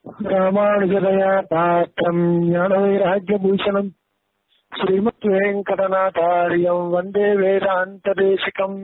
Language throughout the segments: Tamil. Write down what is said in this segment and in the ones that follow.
ராமானுஜதயா பாத்திரம் ஞானவைராக்கியபூஷணம் ஸ்ரீமத் வெங்கடநாதாரியம் வந்தே வேதாந்ததேசிகம்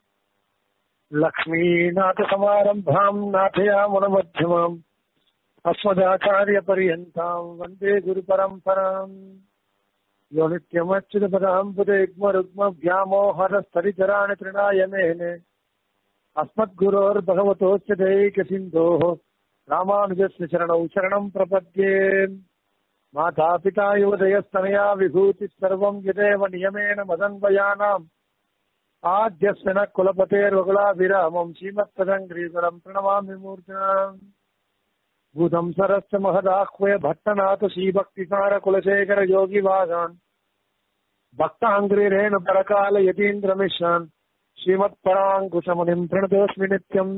லக்ஷ்மீநாதசமாரம்பாம் நாथयामुनमध्यमाम् अस्मदाचार्यपर्यन्ताम् वन्दे गुरुपरम्पराम् यो नित्यमच्युतपदाम् पुरेग्मरुग्मव्यामोहरस्तरिचराणि तृणाय मेने अस्मद्गुरोर्भगवतोऽस्य दैकसिन्धोः रामानुजस्य चरणौ शरणम् प्रपद्ये मातापिता युवदयस्तनया विभूतिः सर्वम् यदेव नियमेन मदन्वयानाम् आद्यस्य न कुलपतेर्वकुलाभिरामम् श्रीमत्पदङ्ग्रीवरम् प्रणमामि मूर्तिनाम् भूतम् सरस्य महदाह्वय भट्टनाथ श्रीभक्तिसार कुलशेखर योगिवागान् भक्ताङ्ग्रीरेण परकाल यतीन्द्रमिश्रान् श्रीमत्पराङ्कुशमुनिम् प्रणतोऽस्मि नित्यम्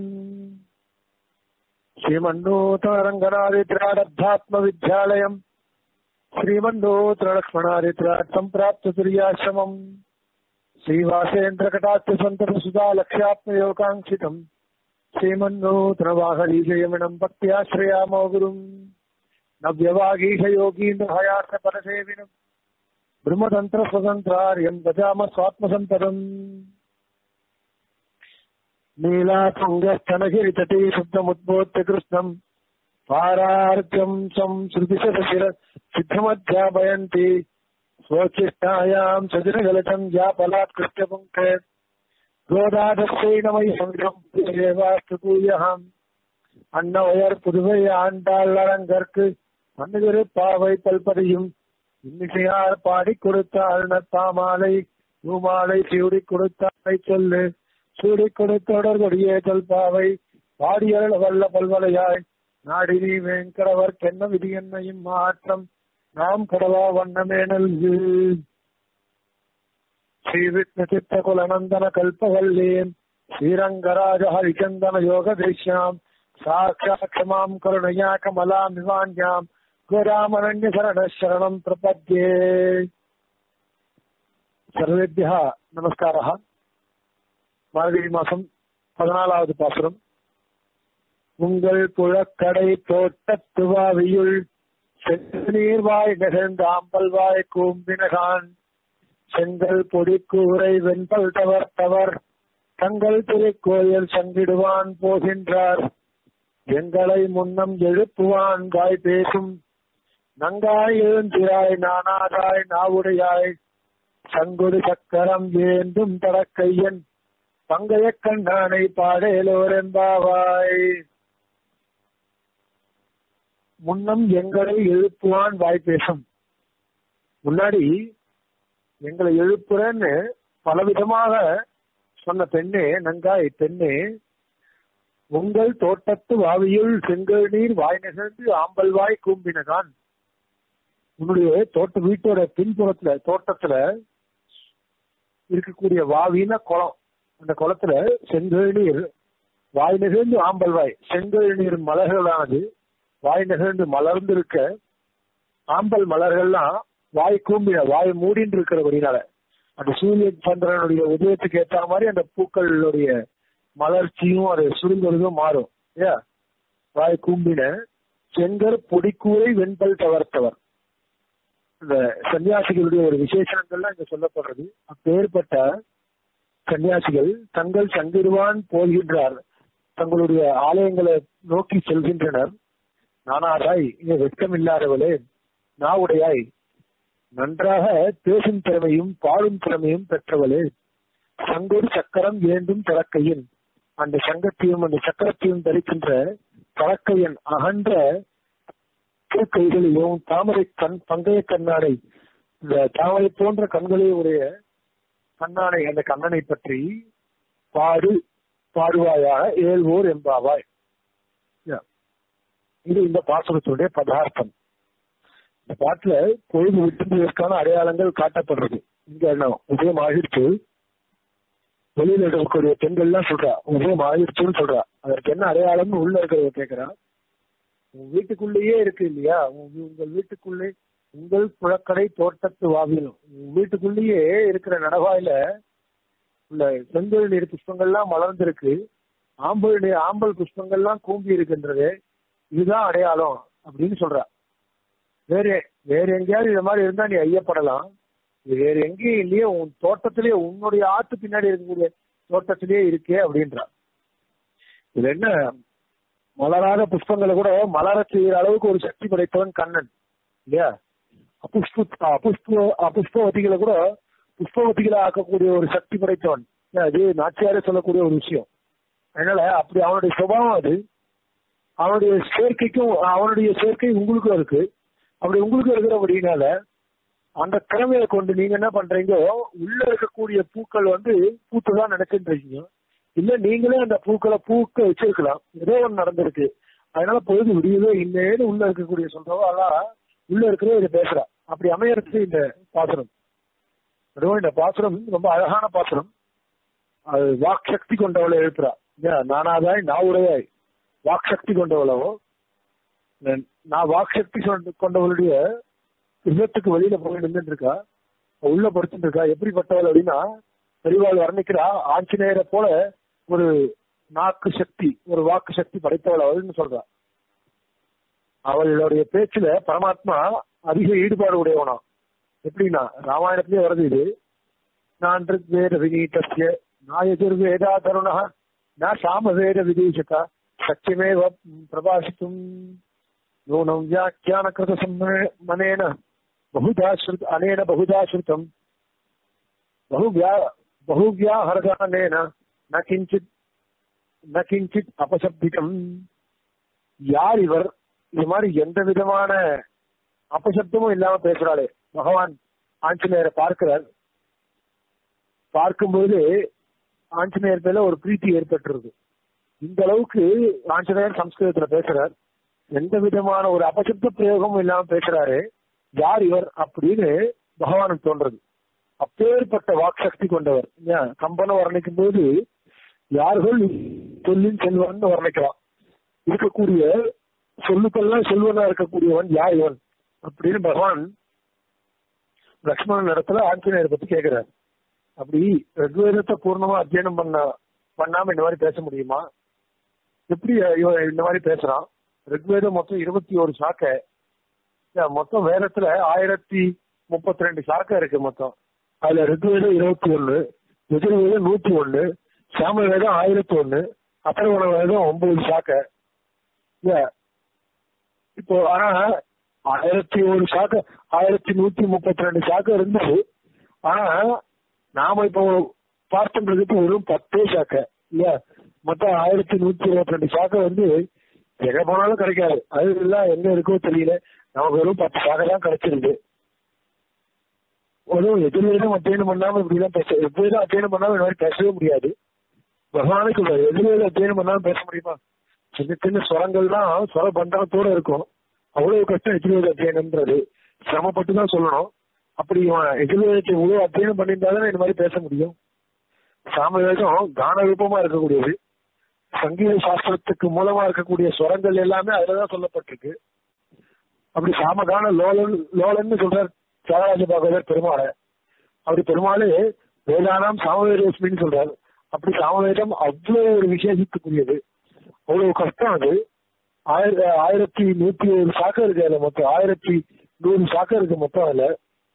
श्रीमन्नूतनरङ्गनादित्रारब्धात्मविद्यालयम् श्रीमन्नूतनलक्ष्मणादित्रात् सम्प्राप्त तुर्याश्रमम् श्रीवासेन्द्रकटाक्षसन्ततसुधा लक्ष्यात्मयोगाङ्क्षितम् श्रीमन्नूतनवाहरीशयमिनम् भक्त्याश्रयामो गुरुम् नव्यवागीशयोगीन्द्रहयार्थपरसेविनम् ब्रह्मतन्त्रस्वतन्त्रार्यम् भजाम स्वात्मसम्पदम् नीलातुङ्गस्तनगिरितटे शुद्धमुद्बोध्य कृष्णम् पारार्घ्यम् सम् श्रुतिशतशिर सिद्धमध्यापयन्ति स्वोच्छिष्टायाम् सजनगलतम् ज्यापलात्कृत्य पुङ्खे கோதாதத்தை நமை சங்கம் ஏவாஸ்துதூயகம் அன்னவயர் புதுவை ஆண்டாள் அரங்கற்கு மன்னிதிரு பாவை பல்பதியும் இன்னிசையார் பாடிக் கொடுத்தாள் நத்தாமாலை பூமாலை சூடி கொடுத்தாளை சொல்லு சூடி கொடுத்தொடர் கொடியே தொல்பாவை பாடியருள் வல்ல பல்வலையாய் நாடினி வேங்கடவர் கென்ன விதி என்னையும் மாற்றம் நாம் கடவா வண்ணமே நல்கு श्रीविष्णुचित्तकुलनन्दन कल्पवल्लीम् श्रीरङ्गराज हरिचन्दन योगदृश्याम् साक्षात् क्षमाम् करुणया कमलामिवान्याम् गोरामरण्यशरणः शरणम् प्रपद्ये सर्वेभ्यः நமஸ்காரः மார்கழி மாசம் பதினாலாவது பாசுரம் உங்கள் புழக்கடை தோட்டத்துவாவியுள் செந்நீர்வாய் நெகிழ்ந்த ஆம்பல்வாய் கூம்பினகான் செங்கல் பொடிக்கூரை வெண்பல் தவர் தவர் தங்கள் திருக்கோயில் சங்கிடுவான் போகின்றார் எங்களை முன்னம் எழுப்புவான் காய் பேசும் நங்காய் எழுந்திராய் நானாதாய் நாவுடையாய் சங்குடு சக்கரம் ஏந்தும் தடக்கையன் பங்கைய கண்ணானை பாடேலோரெம்பாவாய் முன்னம் எங்களை எழுப்புவான் வாய் பேசும் முன்னாடி எங்களை எழுப்புறன்னு பலவிதமாக சொன்ன பெண்ணே நங்காய் பெண்ணே உங்கள் தோட்டத்து வாவியுள் செங்கல் நீர் வாய் நெகிழ்ந்து ஆம்பல் வாய் கூம்பினதான் உன்னுடைய தோட்ட வீட்டோட பின்புறத்துல தோட்டத்துல இருக்கக்கூடிய வாவின குளம் அந்த குளத்துல செங்கல் நீர் வாய் நெகிழ்ந்து ஆம்பல் வாய் செங்கல் நீர் மலர்களானது வாய் நெகிழ்ந்து மலர்ந்திருக்க ஆம்பல் மலர்கள்லாம் வாய் கூம்பின வாய் மூடின்னு இருக்கிறபடினால அந்த சூரிய சந்திரனுடைய உதயத்துக்கு ஏற்ற மாதிரி அந்த பூக்களுடைய மலர்ச்சியும் அது சுருங்குறதும் மாறும் ஏ வாய் கூம்பின செங்கர் பொடிக்கூரை வெண்பல் தவர்த்தவர் இந்த சன்னியாசிகளுடைய ஒரு விசேஷங்கள்லாம் இங்க சொல்லப்படுறது அப்பேற்பட்ட சன்னியாசிகள் தங்கள் சங்கிடுவான் போகின்றார் தங்களுடைய ஆலயங்களை நோக்கி செல்கின்றனர் நானாதாய் இங்க வெட்கம் இல்லாதவளே நாவுடையாய் நன்றாக பேசும் திறமையும் பாடும் திறமையும் பெற்றவளே சங்கொரு சக்கரம் வேண்டும் தலக்கையின் அந்த சங்கத்தையும் அந்த சக்கரத்தையும் தரிக்கின்ற தலக்கையன் அகன்ற திருக்கைகளையும் தாமரை கண் பங்கைய கண்ணாடை இந்த தாமரை போன்ற கண்களே உடைய கண்ணானை அந்த கண்ணனை பற்றி பாடு பாடுவாயாக ஏழ்வோர் என்பாவாய் இது இந்த பாசுரத்துடைய பதார்த்தம் இந்த பாட்டுல பொழுது விட்டுவதற்கான அடையாளங்கள் காட்டப்படுறது இங்க என்ன உதயம் ஆகிடுச்சு வெளியில இருக்கக்கூடிய பெண்கள் எல்லாம் சொல்றா உதயம் ஆகிடுச்சுன்னு சொல்றா அதற்கு என்ன அடையாளம்னு உள்ள இருக்கிறவங்க கேக்குறா உங்க வீட்டுக்குள்ளேயே இருக்கு இல்லையா உங்கள் வீட்டுக்குள்ளே உங்கள் புழக்கடை தோட்டத்து வாவிலும் உங்க வீட்டுக்குள்ளேயே இருக்கிற நடவாயில உள்ள செங்கல் நீர் புஷ்பங்கள்லாம் மலர்ந்திருக்கு ஆம்பல் நீர் ஆம்பல் புஷ்பங்கள்லாம் கூம்பி இருக்கின்றது இதுதான் அடையாளம் அப்படின்னு சொல்றா வேற வேற எங்கேயாவது இது மாதிரி இருந்தா நீ ஐயப்படலாம் இது வேற எங்கேயும் இல்லையே உன் தோட்டத்திலேயே உன்னுடைய ஆத்து பின்னாடி இருக்கக்கூடிய தோட்டத்திலேயே இருக்கே அப்படின்றா இது என்ன மலராத புஷ்பங்களை கூட மலர செய்யற அளவுக்கு ஒரு சக்தி படைத்தவன் கண்ணன் இல்லையா அபுஷ்ப அபுஷ்ப அபுஷ்பவதிகளை கூட புஷ்பவதிகளை ஆக்கக்கூடிய ஒரு சக்தி படைத்தவன் அது நாச்சியாரே சொல்லக்கூடிய ஒரு விஷயம் அதனால அப்படி அவனுடைய சுபாவம் அது அவனுடைய சேர்க்கைக்கும் அவனுடைய சேர்க்கை உங்களுக்கும் இருக்கு அப்படி உங்களுக்கு இருக்கிறபடினால அந்த திறமையை கொண்டு நீங்க என்ன பண்றீங்க உள்ள இருக்கக்கூடிய பூக்கள் வந்து பூத்துதான் நினைச்சுட்டு இருக்கீங்க இல்ல நீங்களே அந்த பூக்களை பூக்க வச்சிருக்கலாம் ஏதோ ஒன்று நடந்திருக்கு அதனால பொழுது விடியவே இல்லைன்னு உள்ள இருக்கக்கூடிய சொல்றவோ அதான் உள்ள இருக்கிற இதை பேசுறா அப்படி அமையறது இந்த பாசுரம் அதுவும் இந்த பாசுரம் ரொம்ப அழகான பாசுரம் அது வாக் சக்தி கொண்டவளை எழுப்புறா நானாதாய் நான் உடையாய் வாக் சக்தி கொண்டவளவோ நான் வாக் சக்தி கொண்டவளுடைய இதத்துக்கு வெளியில போய் நின்றுட்டு இருக்கா உள்ள படுத்துட்டு இருக்கா எப்படிப்பட்டவள் அப்படின்னா பெரியவாள் வர்ணிக்கிறா ஆஞ்சநேயரை போல ஒரு நாக்கு சக்தி ஒரு வாக்கு சக்தி படைத்தவள் அவள்னு சொல்றா அவளுடைய பேச்சுல பரமாத்மா அதிக ஈடுபாடு உடையவனா எப்படின்னா ராமாயணத்திலே வருது இது நான் வேத வினீதஸ்ய நான் எதிர்வேதா தருணா நான் சாமவேத விதீஷகா சத்தியமேவ பிரபாசித்தும் நூனம் வியாக்கியான கிருத மனேன बहुधा श्रुत अनेन बहुधा श्रुतम बहुव्या बहुव्याहरदानेन न किंचित न किंचित அபசப்திகம் யார் இவர் இது மாதிரி எந்த விதமான அபசப்தமும் இல்லாம பேசுறாளே பகவான் ஆஞ்சநேயரை பார்க்கிறார் பார்க்கும்போது ஆஞ்சநேயர் மேல ஒரு பிரீத்தி ஏற்பட்டுருது இந்த அளவுக்கு ஆஞ்சநேயர் சம்ஸ்கிருதத்துல பேசுறார் எந்த விதமான ஒரு அபசப்த பிரயோகமும் இல்லாம பேசுறாரு யார் இவர் அப்படின்னு பகவானுக்கு தோன்றது அப்பேற்பட்ட வாக் சக்தி கொண்டவர் கம்பனை வர்ணிக்கும் போது யார்கள் சொல்லின் செல்வன் வர்ணிக்கலாம் இருக்கக்கூடிய சொல்லுக்கெல்லாம் செல்வனா இருக்கக்கூடியவன் யார் இவன் அப்படின்னு பகவான் லக்ஷ்மணன் இடத்துல ஆஞ்சநேயரை பத்தி கேட்கிறார் அப்படி ரிக்வேதத்தை பூர்ணமா அத்தியனம் பண்ண பண்ணாம இந்த மாதிரி பேச முடியுமா எப்படி இவன் இந்த மாதிரி பேசுறான் ரிக்வேதம் மொத்தம் இருபத்தி ஒரு சாக்கை மொத்தம் வேதத்துல ஆயிரத்தி முப்பத்தி ரெண்டு சாக்கை இருக்கு மொத்தம் அதுல ரிக்வேதம் இருபத்தி ஒண்ணு எதிர்வேதம் நூத்தி ஒண்ணு சாம வேதம் ஆயிரத்தி ஒண்ணு அத்தரவண வேதம் ஒன்பது சாக்கை இப்போ ஆனா ஆயிரத்தி ஒரு சாக்கை ஆயிரத்தி நூத்தி முப்பத்தி ரெண்டு சாக்கை இருந்தது ஆனா நாம இப்போ பார்த்துன்றதுக்கு வெறும் பத்தே சாக்கை இல்லையா மொத்தம் ஆயிரத்தி நூத்தி இருபத்தி ரெண்டு சாக்கை வந்து எங்க போனாலும் கிடைக்காது அது எல்லாம் எங்க இருக்கோ தெரியல நமக்கு வெறும் பத்து சாகை தான் கிடைச்சிருக்கு ஒரு எதிர்வேதம் அத்தியனம் பண்ணாம இப்படி எல்லாம் பேச எவ்வேதம் அத்தியனம் பண்ணாம இந்த மாதிரி பேசவே முடியாது பகவானுக்கு எதிர்வேதம் அத்தியனம் பண்ணாம பேச முடியுமா சின்ன சின்ன ஸ்வரங்கள் தான் ஸ்வர பண்டனத்தோட இருக்கும் அவ்வளவு கஷ்டம் எதிர்வேத அத்தியனம்ன்றது சிரமப்பட்டு தான் சொல்லணும் அப்படி எதிர்வேதத்தை இவ்வளவு அத்தியனம் பண்ணியிருந்தாலும் இந்த மாதிரி பேச முடியும் சாமவேதம் கான ரூபமா இருக்கக்கூடியது சங்கீத சாஸ்திரத்துக்கு மூலமா இருக்கக்கூடிய ஸ்வரங்கள் எல்லாமே அதுலதான் சொல்லப்பட்டிருக்கு அப்படி சாமகான லோலன் லோலன்னு சொல்றார் தியாகராஜ பாகவதர் பெருமாளை அப்படி பெருமாளே வேதானாம் சாமவேதோஸ்மின்னு சொல்றாரு அப்படி சாமவேதம் அவ்வளவு ஒரு விசேஷத்துக்குரியது அவ்வளவு கஷ்டம் அது ஆயிர ஆயிரத்தி நூத்தி ஒரு சாக்கை இருக்கு அதுல மொத்தம் ஆயிரத்தி நூறு சாக்கை இருக்கு மொத்தம் அதுல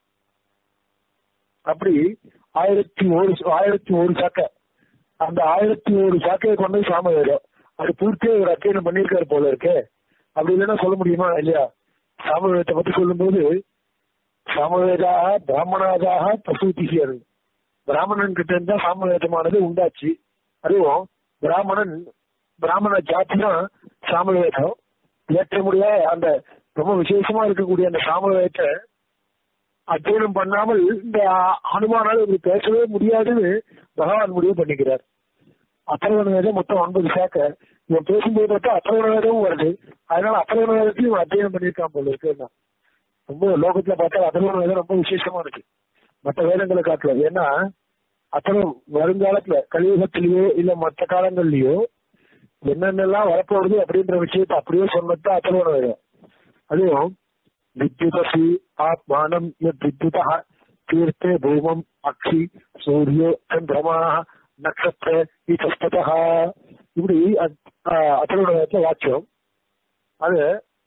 அப்படி ஆயிரத்தி ஒரு ஆயிரத்தி ஒரு சாக்கை அந்த ஆயிரத்தி ஒரு சாக்கையை கொண்டு சாமவேதம் அது பூர்த்தியா ஒரு அத்தியனம் பண்ணியிருக்காரு போல இருக்கே அப்படி இல்லைன்னா சொல்ல முடியுமா இல்லையா சாமவேதத்தை பத்தி சொல்லும்போது சாமவேதாக பிராமணாதாக பசூதிசியர் பிராமணன் கிட்ட இருந்தா சாமவேதமானது உண்டாச்சு அதுவும் பிராமணன் பிராமண ஜாதி தான் சாமவேதம் ஏற்ற முடியாத அந்த ரொம்ப விசேஷமா இருக்கக்கூடிய அந்த சாமவேதத்தை அத்தியனம் பண்ணாமல் இந்த அனுமானால இப்படி பேசவே முடியாதுன்னு பகவான் முடிவு பண்ணிக்கிறார் அத்தரவண வேதம் மொத்தம் ஒன்பது சாக்க இவன் பேசும்போது பார்த்தா அத்தரவண வேதமும் வருது அதனால அத்தரவண வேதத்தையும் இவன் அத்தியனம் பண்ணியிருக்கான் போல இருக்கு ரொம்ப லோகத்துல பார்த்தா அத்தரவண வேதம் ரொம்ப விசேஷமா இருக்கு மற்ற வேதங்களை காட்டல ஏன்னா அத்தனை வருங்காலத்துல கலியுகத்திலேயோ இல்ல மற்ற காலங்கள்லயோ என்னென்னலாம் வரப்போகுது அப்படின்ற விஷயத்த அப்படியே சொன்னதான் அத்தரவண வேதம் அதுவும் வித்யுதசி ஆத்மானம் யத் வித்யுதா தீர்த்தே பூமம் அக்ஷி சூரியோ சந்திரமா நட்சத்திர இத்தஸ்ததா இப்படி அத்தனோட வாக்கியம் அது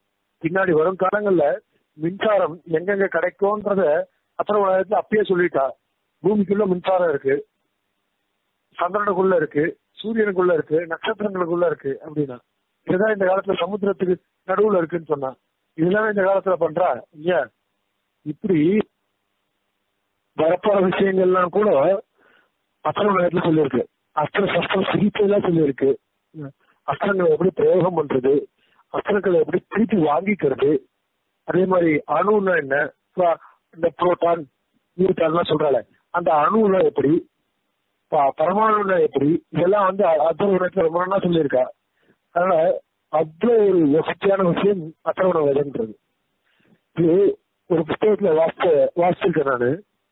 பின்னாடி வரும் காலங்கள்ல மின்சாரம் எங்கெங்க கிடைக்கும்ன்றத அப்புறம் உலகத்துல அப்பயே சொல்லிட்டா பூமிக்குள்ள மின்சாரம் இருக்கு சந்திரனுக்குள்ள இருக்கு சூரியனுக்குள்ள இருக்கு நட்சத்திரங்களுக்குள்ள இருக்கு அப்படின்னா இதுதான் இந்த காலத்துல சமுத்திரத்துக்கு நடுவுல இருக்குன்னு சொன்னா இதெல்லாம் இந்த காலத்துல பண்றா இல்லையா இப்படி வரப்போற விஷயங்கள்லாம் கூட அத்தனை உலகத்துல சொல்லியிருக்கு அஸ்திர சஸ்திர சிகிச்சை எல்லாம் சொல்லியிருக்கு அஸ்திரங்களை எப்படி பிரயோகம் பண்றது அஸ்திரங்களை எப்படி திருப்பி வாங்கிக்கிறது அதே மாதிரி அணுன்னா என்ன ப- இந்த புரோட்டான் நியூட்டான்லாம் சொல்றால அந்த அணுல எப்படி ப- பரமாணுல எப்படி இதெல்லாம் வந்து அத்தனை உலகத்துல ரொம்ப நாளா சொல்லியிருக்கா அதனால அவ்வளவு ஒரு வசதியான விஷயம் அத்தனை வேதன்றது இது ஒரு புத்தகத்துல வாசிச்ச வாசிச்சிருக்கேன் நானு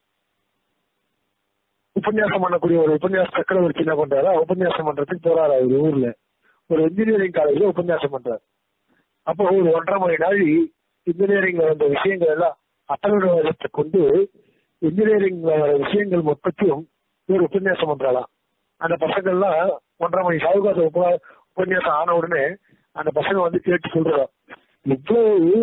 உபன்யாசம் பண்ணக்கூடிய ஒரு உபன்யாச சக்கரவர்த்தி என்ன பண்றாரு உபன்யாசம் பண்றதுக்கு போறாரு அவர் ஊர்ல ஒரு இன்ஜினியரிங் காலேஜ்ல உபன்யாசம் பண்றாரு அப்போ ஒரு ஒன்றரை மணி நாள் இன்ஜினியரிங்ல வந்த விஷயங்கள் எல்லாம் அட்டவணத்தை கொண்டு இன்ஜினியரிங்ல வர விஷயங்கள் மொத்தத்தையும் ஒரு உபன்யாசம் பண்றாளாம் அந்த பசங்கள்லாம் ஒன்றரை மணி சாவுகாத உப உபன்யாசம் ஆன உடனே அந்த பசங்க வந்து கேட்டு சொல்றோம் இவ்வளவு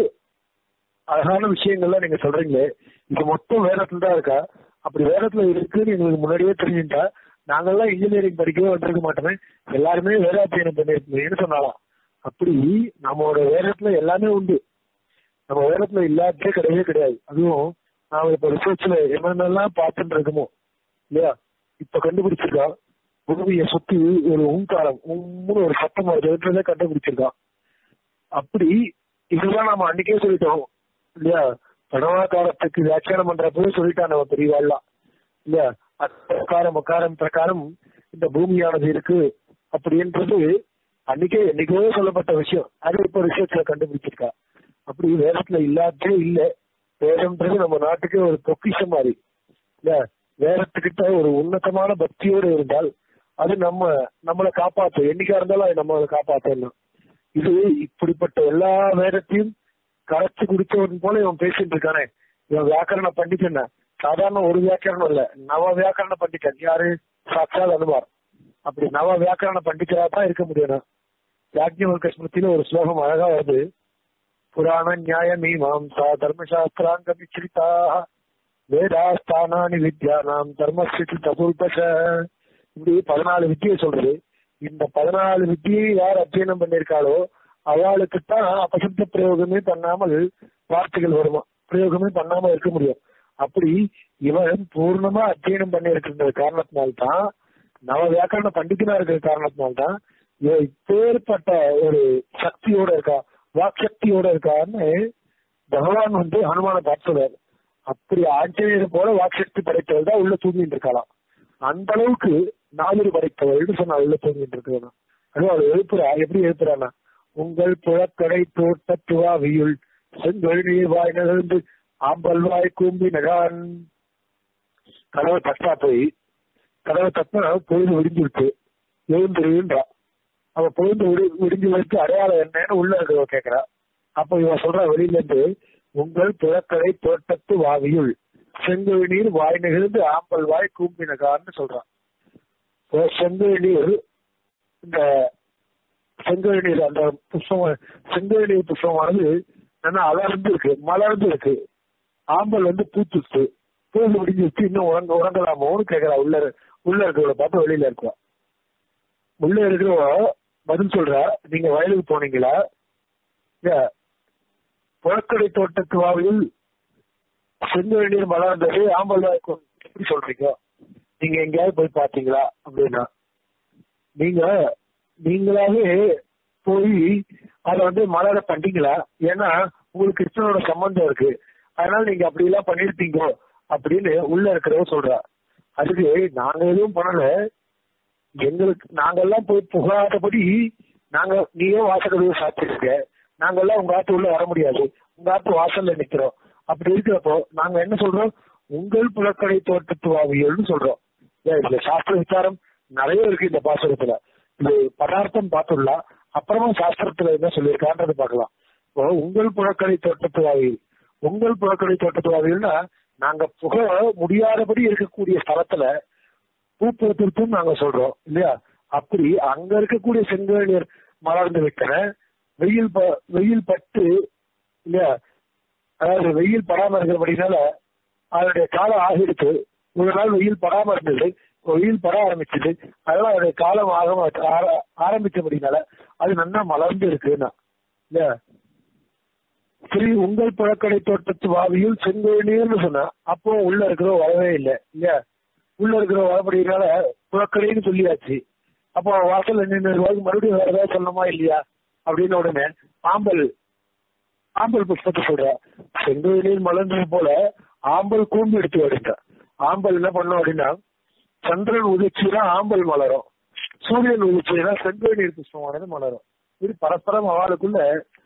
அழகான விஷயங்கள்லாம் நீங்க சொல்றீங்களே இது மொத்தம் வேதத்துல தான் இருக்கா அப்படி வேதத்துல இருக்குன்னு எங்களுக்கு முன்னாடியே தெரிஞ்சுட்டா நாங்கெல்லாம் இன்ஜினியரிங் படிக்கவே வந்திருக்க மாட்டோமே எல்லாருமே வேதாத்தியனம் பண்ணிருக்கீங்கன்னு சொன்னாலாம் அப்படி நம்மளோட வேதத்துல எல்லாமே உண்டு நம்ம வேதத்துல இல்லாததே கிடையவே கிடையாது அதுவும் நாம இப்ப ரிசர்ச்ல என்னென்னலாம் பார்த்துட்டு இருக்கோமோ இல்லையா இப்ப கண்டுபிடிச்சிருக்கா பூமியை சுத்தி ஒரு ஊங்காரம் உம்முன்னு ஒரு சத்தம் வருதுன்றதே கண்டுபிடிச்சிருக்கான் அப்படி இதுதான் நாம அன்னைக்கே சொல்லிட்டோம் இல்லையா பிரணவாகாரத்துக்கு வியாக்கியானம் பண்றப்பவே சொல்லிட்டான் நம்ம பெரியவாள்லாம் இல்லையா அக்காரம் அக்காரம் பிரகாரம் இந்த பூமியானது இருக்கு அப்படின்றது அன்னைக்கே என்னைக்கோ சொல்லப்பட்ட விஷயம் அது இப்ப ரிசர்ச்ல கண்டுபிடிச்சிருக்கா அப்படி வேதத்துல இல்லாததே இல்ல வேதம்ன்றது நம்ம நாட்டுக்கே ஒரு பொக்கிஷம் மாதிரி இல்ல வேதத்துக்கிட்ட ஒரு உன்னதமான பக்தியோடு இருந்தால் அது நம்ம நம்மளை காப்பாற்றும் என்னைக்கா இருந்தாலும் அது நம்மளை காப்பாற்றணும் இது இப்படிப்பட்ட எல்லா வேதத்தையும் கரைச்சு குடிச்சவன் போல இவன் பேசிட்டு இருக்கானே இவன் வியாக்கரண பண்டிதன் சாதாரண ஒரு வியாக்கரணம் இல்ல நவ வியாக்கரண பண்டிதன் யாரு சாட்சாத் அனுமார் அப்படி நவ வியாக்கரண பண்டிதரா தான் இருக்க முடியும் யாஜ்ஞவல்க ஸ்மிருதியில ஒரு ஸ்லோகம் அழகா வருது புராண நியாய மீமாம்சா தர்மசாஸ்திராங்க விசிரிதா வேதாஸ்தானானி வித்யானாம் தர்மஸ்தி தகுல்பச இப்படி பதினாலு வித்தியை சொல்றது இந்த பதினாலு வித்தியை யார் அத்தியனம் பண்ணிருக்காளோ அவளுக்கு தான் அபசப்த பிரயோகமே பண்ணாமல் வார்த்தைகள் வருமா பிரயோகமே பண்ணாம இருக்க முடியும் அப்படி இவன் பூர்ணமா அத்தியனம் பண்ணி இருக்கின்ற காரணத்தினால்தான் நவ வியாக்கரண பண்டிதனா இருக்கிற காரணத்தினால்தான் இவன் இப்பேற்பட்ட ஒரு சக்தியோட இருக்கா வாக்சக்தியோட இருக்கான்னு பகவான் வந்து ஹனுமான பார்த்து சொல்றாரு அப்படி ஆஞ்சநேயர் போல வாக்சக்தி படைத்தவள் தான் உள்ள தூங்கிட்டு இருக்கலாம் அந்த அளவுக்கு நாலு படைத்தவள்னு சொன்னா உள்ள தூங்கிட்டு இருக்கிறான் அதுவும் அவள் எழுப்புறா எப்படி எழுப்புறானா உங்கள் புழக்கடை தோட்ட துவாவியுள் செங்கல் நீர் வாய் நகர்ந்து ஆம்பல் வாய் கூம்பி நகான் கதவை தட்டா போய் கதவை தட்டினா பொழுது விடிஞ்சிருக்கு எழுந்துருன்றா அவ பொழுது விடி விடிஞ்சு வரைக்கு அடையாளம் என்னன்னு உள்ள இருக்கிறவ கேக்குறா அப்ப இவன் சொல்றா வெளியில இருந்து உங்கள் புழக்கடை தோட்டத்து வாவியுள் செங்கல் நீர் வாய் நெகிழ்ந்து ஆம்பல் வாய் கூம்பினகான்னு சொல்றான் இப்போ செங்கல் நீர் இந்த செங்கல் நீர் அந்த புஷ்பம் செங்கல் நீர் புஷ்பமானது நல்லா அலர்ந்து இருக்கு மலர்ந்து இருக்கு ஆம்பல் வந்து பூத்துச்சு பூந்து முடிஞ்சிச்சு இன்னும் உறங்க உறங்கலாமோன்னு கேக்குறா உள்ள உள்ள இருக்கிறவள பார்த்து வெளியில இருக்கா உள்ள இருக்கிறவ பதில் சொல்றா நீங்க வயலுக்கு போனீங்களா இல்ல புழக்கடை தோட்டத்து வாவில் செங்கல் நீர் மலர்ந்தது ஆம்பல் வாய்க்கும் எப்படி சொல்றீங்க நீங்க எங்கேயாவது போய் பாத்தீங்களா அப்படின்னா நீங்க நீங்களாவே போய் அதை வந்து மலர பண்ணிங்களா ஏன்னா உங்களுக்கு கிருஷ்ணனோட சம்பந்தம் இருக்கு அதனால நீங்க அப்படி எல்லாம் பண்ணிருப்பீங்க அப்படின்னு உள்ள இருக்கிறவ சொல்றா அதுக்கு நாங்க எதுவும் பண்ணல எங்களுக்கு நாங்கெல்லாம் போய் புகாதபடி நாங்க நீயே வாசகதவை சாத்திருக்க நாங்கெல்லாம் உங்க ஆத்து உள்ள வர முடியாது உங்க ஆத்து வாசல்ல நிக்கிறோம் அப்படி இருக்கிறப்போ நாங்க என்ன சொல்றோம் உங்கள் புலக்கடை தோட்டத்து வாவியல்னு சொல்றோம் ஏன் இதுல சாஸ்திர விசாரம் நிறைய இருக்கு இந்த பாசுரத்துல இது பதார்த்தம் பார்த்துடலாம் அப்புறமா சாஸ்திரத்துல என்ன சொல்லியிருக்கான்றது பார்க்கலாம் இப்போ உங்கள் புழக்கடை தோட்டத்து வாவியல் உங்கள் புழக்கடை தோட்டத்து வாவியல்னா நாங்க புக முடியாதபடி இருக்கக்கூடிய ஸ்தலத்துல பூ பூத்திருத்தும் நாங்க சொல்றோம் இல்லையா அப்படி அங்க இருக்கக்கூடிய செங்கல் நீர் மலர்ந்து விட்டன வெயில் ப- வெயில் பட்டு இல்லையா அதாவது வெயில் படாம இருக்கிறபடினால அதனுடைய காலம் ஆகிடுச்சு ஒரு நாள் வெயில் படாம இருந்தது வெயில் பட ஆரம்பிச்சது அதனால அதனுடைய காலம் ஆக ஆர- ஆரம்பிச்சபடினால அது நல்லா மலர்ந்து இருக்குன்னா இல்லையா சரி உங்கள் புழக்கடை தோட்டத்து வாவியில் செங்கோயினீர்னு சொன்னா அப்போ உள்ள இருக்கிற வரவே இல்லை இல்லையா உள்ள இருக்கிற வரப்படினால புழக்கடைன்னு சொல்லியாச்சு அப்போ வாசல் நின்று ரூபாய்க்கு மறுபடியும் வேற ஏதாவது சொல்லணுமா இல்லையா அப்படின்னு உடனே ஆம்பல் ஆம்பல் புஷ்பத்தை சொல்ற செங்கோயிலில் மலர்ந்தது போல ஆம்பல் கூம்பு எடுத்து வருங்க ஆம்பல் என்ன பண்ணும் அப்படின்னா சந்திரன் உதிச்சுனா ஆம்பல் மலரும் சூரியன் உதிச்சுனா செங்கோயிலீர் புஷ்பமானது மலரும் இது பரஸ்பரம் அவளுக்குள்ள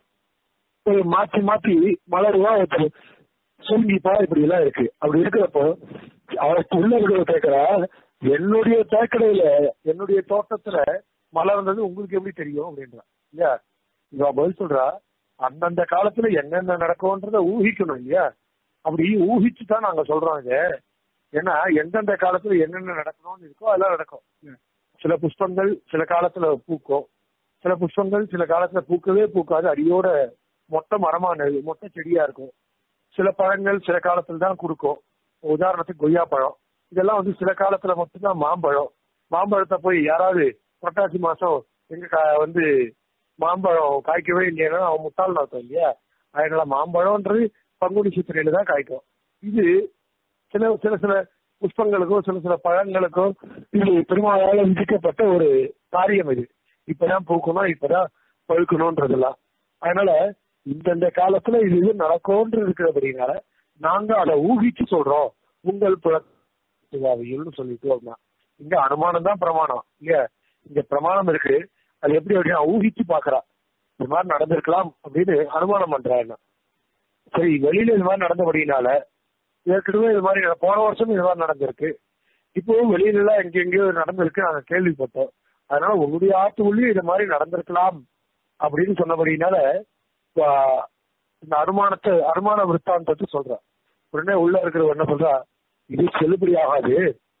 ஒரு மாத்தி மாத்தி மலருவா ஒருத்தர் சொல்லிப்பா இப்படி எல்லாம் இருக்கு அப்படி இருக்கிறப்போ அவருக்கு உள்ள இருக்கிற கேட்கிறா என்னுடைய தேக்கடையில என்னுடைய தோட்டத்துல மலர்ந்தது உங்களுக்கு எப்படி தெரியும் அப்படின்றா இல்லையா இவ பதில் சொல்றா அந்தந்த காலத்துல என்னென்ன நடக்கும்ன்றத ஊகிக்கணும் இல்லையா அப்படி ஊகிச்சு தான் நாங்க சொல்றோம் இது ஏன்னா எந்தெந்த காலத்துல என்னென்ன நடக்கணும்னு இருக்கோ அதெல்லாம் நடக்கும் சில புஷ்பங்கள் சில காலத்துல பூக்கும் சில புஷ்பங்கள் சில காலத்துல பூக்கவே பூக்காது அடியோட மொட்டை மரமானது மொட்டை செடியா இருக்கும் சில பழங்கள் சில காலத்துல தான் கொடுக்கும் உதாரணத்துக்கு கொய்யா பழம் இதெல்லாம் வந்து சில காலத்துல மட்டும்தான் மாம்பழம் மாம்பழத்தை போய் யாராவது புரட்டாசி மாசம் எங்க கா- வந்து மாம்பழம் காய்க்கவே இல்லைன்னா அவன் முட்டாள் அர்த்தம் இல்லையா அதனால மாம்பழம்ன்றது பங்குனி சித்திரையில தான் காய்க்கும் இது சில சில சில புஷ்பங்களுக்கும் சில சில பழங்களுக்கும் இது பெருமாளால விதிக்கப்பட்ட ஒரு காரியம் இது இப்பதான் பூக்கணும் இப்பதான் பழுக்கணும்ன்றதெல்லாம் அதனால இந்தந்த காலத்துல இது இது நடக்கும்னு இருக்கிறபடினால நாங்க அதை ஊகிச்சு சொல்றோம் உங்கள் புலத்துவாவியல்னு சொல்லிட்டு அப்படின்னா இங்க அனுமானம் தான் பிரமாணம் இல்லையா இங்க பிரமாணம் இருக்கு அது எப்படி அப்படின்னா ஊகிச்சு பாக்குறா இது மாதிரி நடந்திருக்கலாம் அப்படின்னு அனுமானம் பண்றா என்ன சரி வெளியில இது மாதிரி நடந்தபடினால ஏற்கனவே இது மாதிரி நட- போன வருஷம் இது மாதிரி நடந்திருக்கு இப்பவும் வெளியில எல்லாம் எங்க எங்கேயோ நடந்திருக்கு நாங்க கேள்விப்பட்டோம் அதனால உங்களுடைய ஆத்துக்குள்ளேயும் இது மாதிரி நடந்திருக்கலாம் அப்படின்னு சொன்னபடினால வா- இந்த அனுமானத்தை அனுமான விற்த்தாந்தத்தை சொல்ற உடனே உள்ள இருக்கிறவர் என்ன சொல்றா இது செல்லுபடி ஆகாது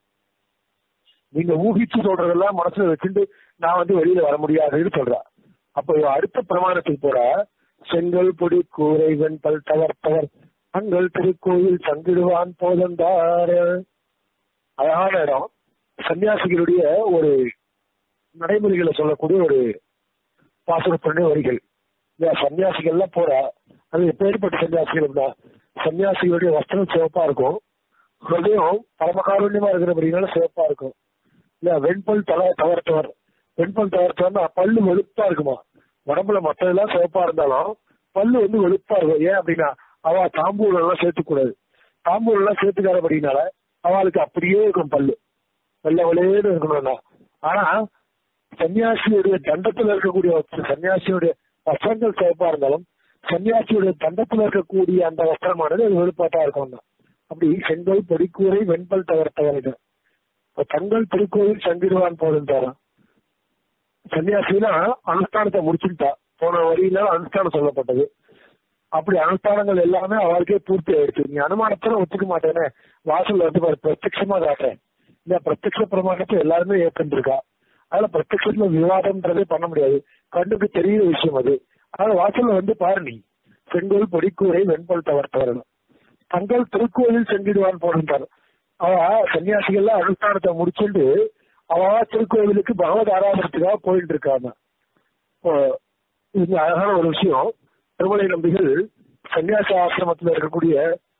நீங்க ஊகிச்சு சொல்றதெல்லாம் மனசுல வச்சுட்டு நான் வந்து வெளியில வர முடியாதுன்னு சொல்றா அப்ப இவ அடுத்த பிரமாணத்துக்கு போறா செங்கல் பொடி கூரை வெண்பல் தவர் தவர் அங்கள் திருக்கோயில் சங்கிடுவான் போதந்தார அழகான இடம் சன்னியாசிகளுடைய ஒரு நடைமுறைகளை சொல்லக்கூடிய ஒரு பாசுரப்பண்ண வரிகள் இந்த சன்னியாசிகள்லாம் போறா அது எப்பேற்பட்ட சன்னியாசிகள் அப்படின்னா சன்னியாசிகளுடைய வஸ்திரம் சிவப்பா இருக்கும் ஹிருதயம் பரமகாருண்யமா இருக்கிறபடினால சிவப்பா இருக்கும் இல்ல வெண்பல் தலை தவர்த்தவர் வெண்பல் தவர்த்தவர்னா பல்லு வெளுப்பா இருக்குமா உடம்புல மற்றதெல்லாம் சிவப்பா இருந்தாலும் பல்லு வந்து வெளுப்பா இருக்கும் ஏன் அப்படின்னா அவ தாம்பூலம் எல்லாம் சேர்த்துக்கூடாது தாம்பூலம் எல்லாம் சேர்த்துக்காதபடினால அவளுக்கு அப்படியே இருக்கும் பல்லு வெள்ள வெளையேன்னு இருக்கணும்னா ஆனா சன்னியாசியுடைய தண்டத்துல இருக்கக்கூடிய வஸ்திரம், சன்னியாசியுடைய வஸ்திரங்கள் சிவப்பா இருந்தாலும் சன்னியாசியுடைய தண்டத்துல இருக்கக்கூடிய அந்த வஸ்திரமானது அது வெளுப்பாட்டா இருக்கும் அப்படி செங்கல் பொடிக்கூரை வெண்பல் தகர்த்தவர்கள் இப்ப தங்கள் திருக்கோயில் சங்கிடுவான் போதுன்றாராம் சன்னியாசினா அனுஷ்டானத்தை முடிச்சுட்டா போன வரியில அனுஷ்டானம் சொல்லப்பட்டது அப்படி அனுஷ்டானங்கள் எல்லாமே அவளுக்கே பூர்த்தி ஆயிடுச்சு நீ அனுமானத்துல ஒத்துக்க மாட்டேனே வாசல்ல வந்து பாரு, பிரத்யட்சமா காட்டுறேன் இந்த பிரத்யட்ச பிரமாணத்தை எல்லாருமே ஏற்றுருக்கா அதுல பிரத்யட்சத்துல விவாதம்ன்றதே பண்ண முடியாது கண்ணுக்கு தெரியுற விஷயம் அது அதனால வாசல்ல வந்து பாரு நீ செங்கோல் பொடிக்கூரை வெண்பல் தவர்த்தவர்கள் தங்கள் திருக்கோயில் செங்கிடுவான் போடுறார் அவ சன்னியாசிகள்லாம் அனுஷ்டானத்தை முடிச்சுட்டு அவ திருக்கோவிலுக்கு பகவத் ஆராதனத்துக்காக போயிட்டு இருக்காங்க இப்போ இது அழகான ஒரு விஷயம் திருமலை நம்பிகள் சன்னியாச ஆசிரமத்துல இருக்கக்கூடிய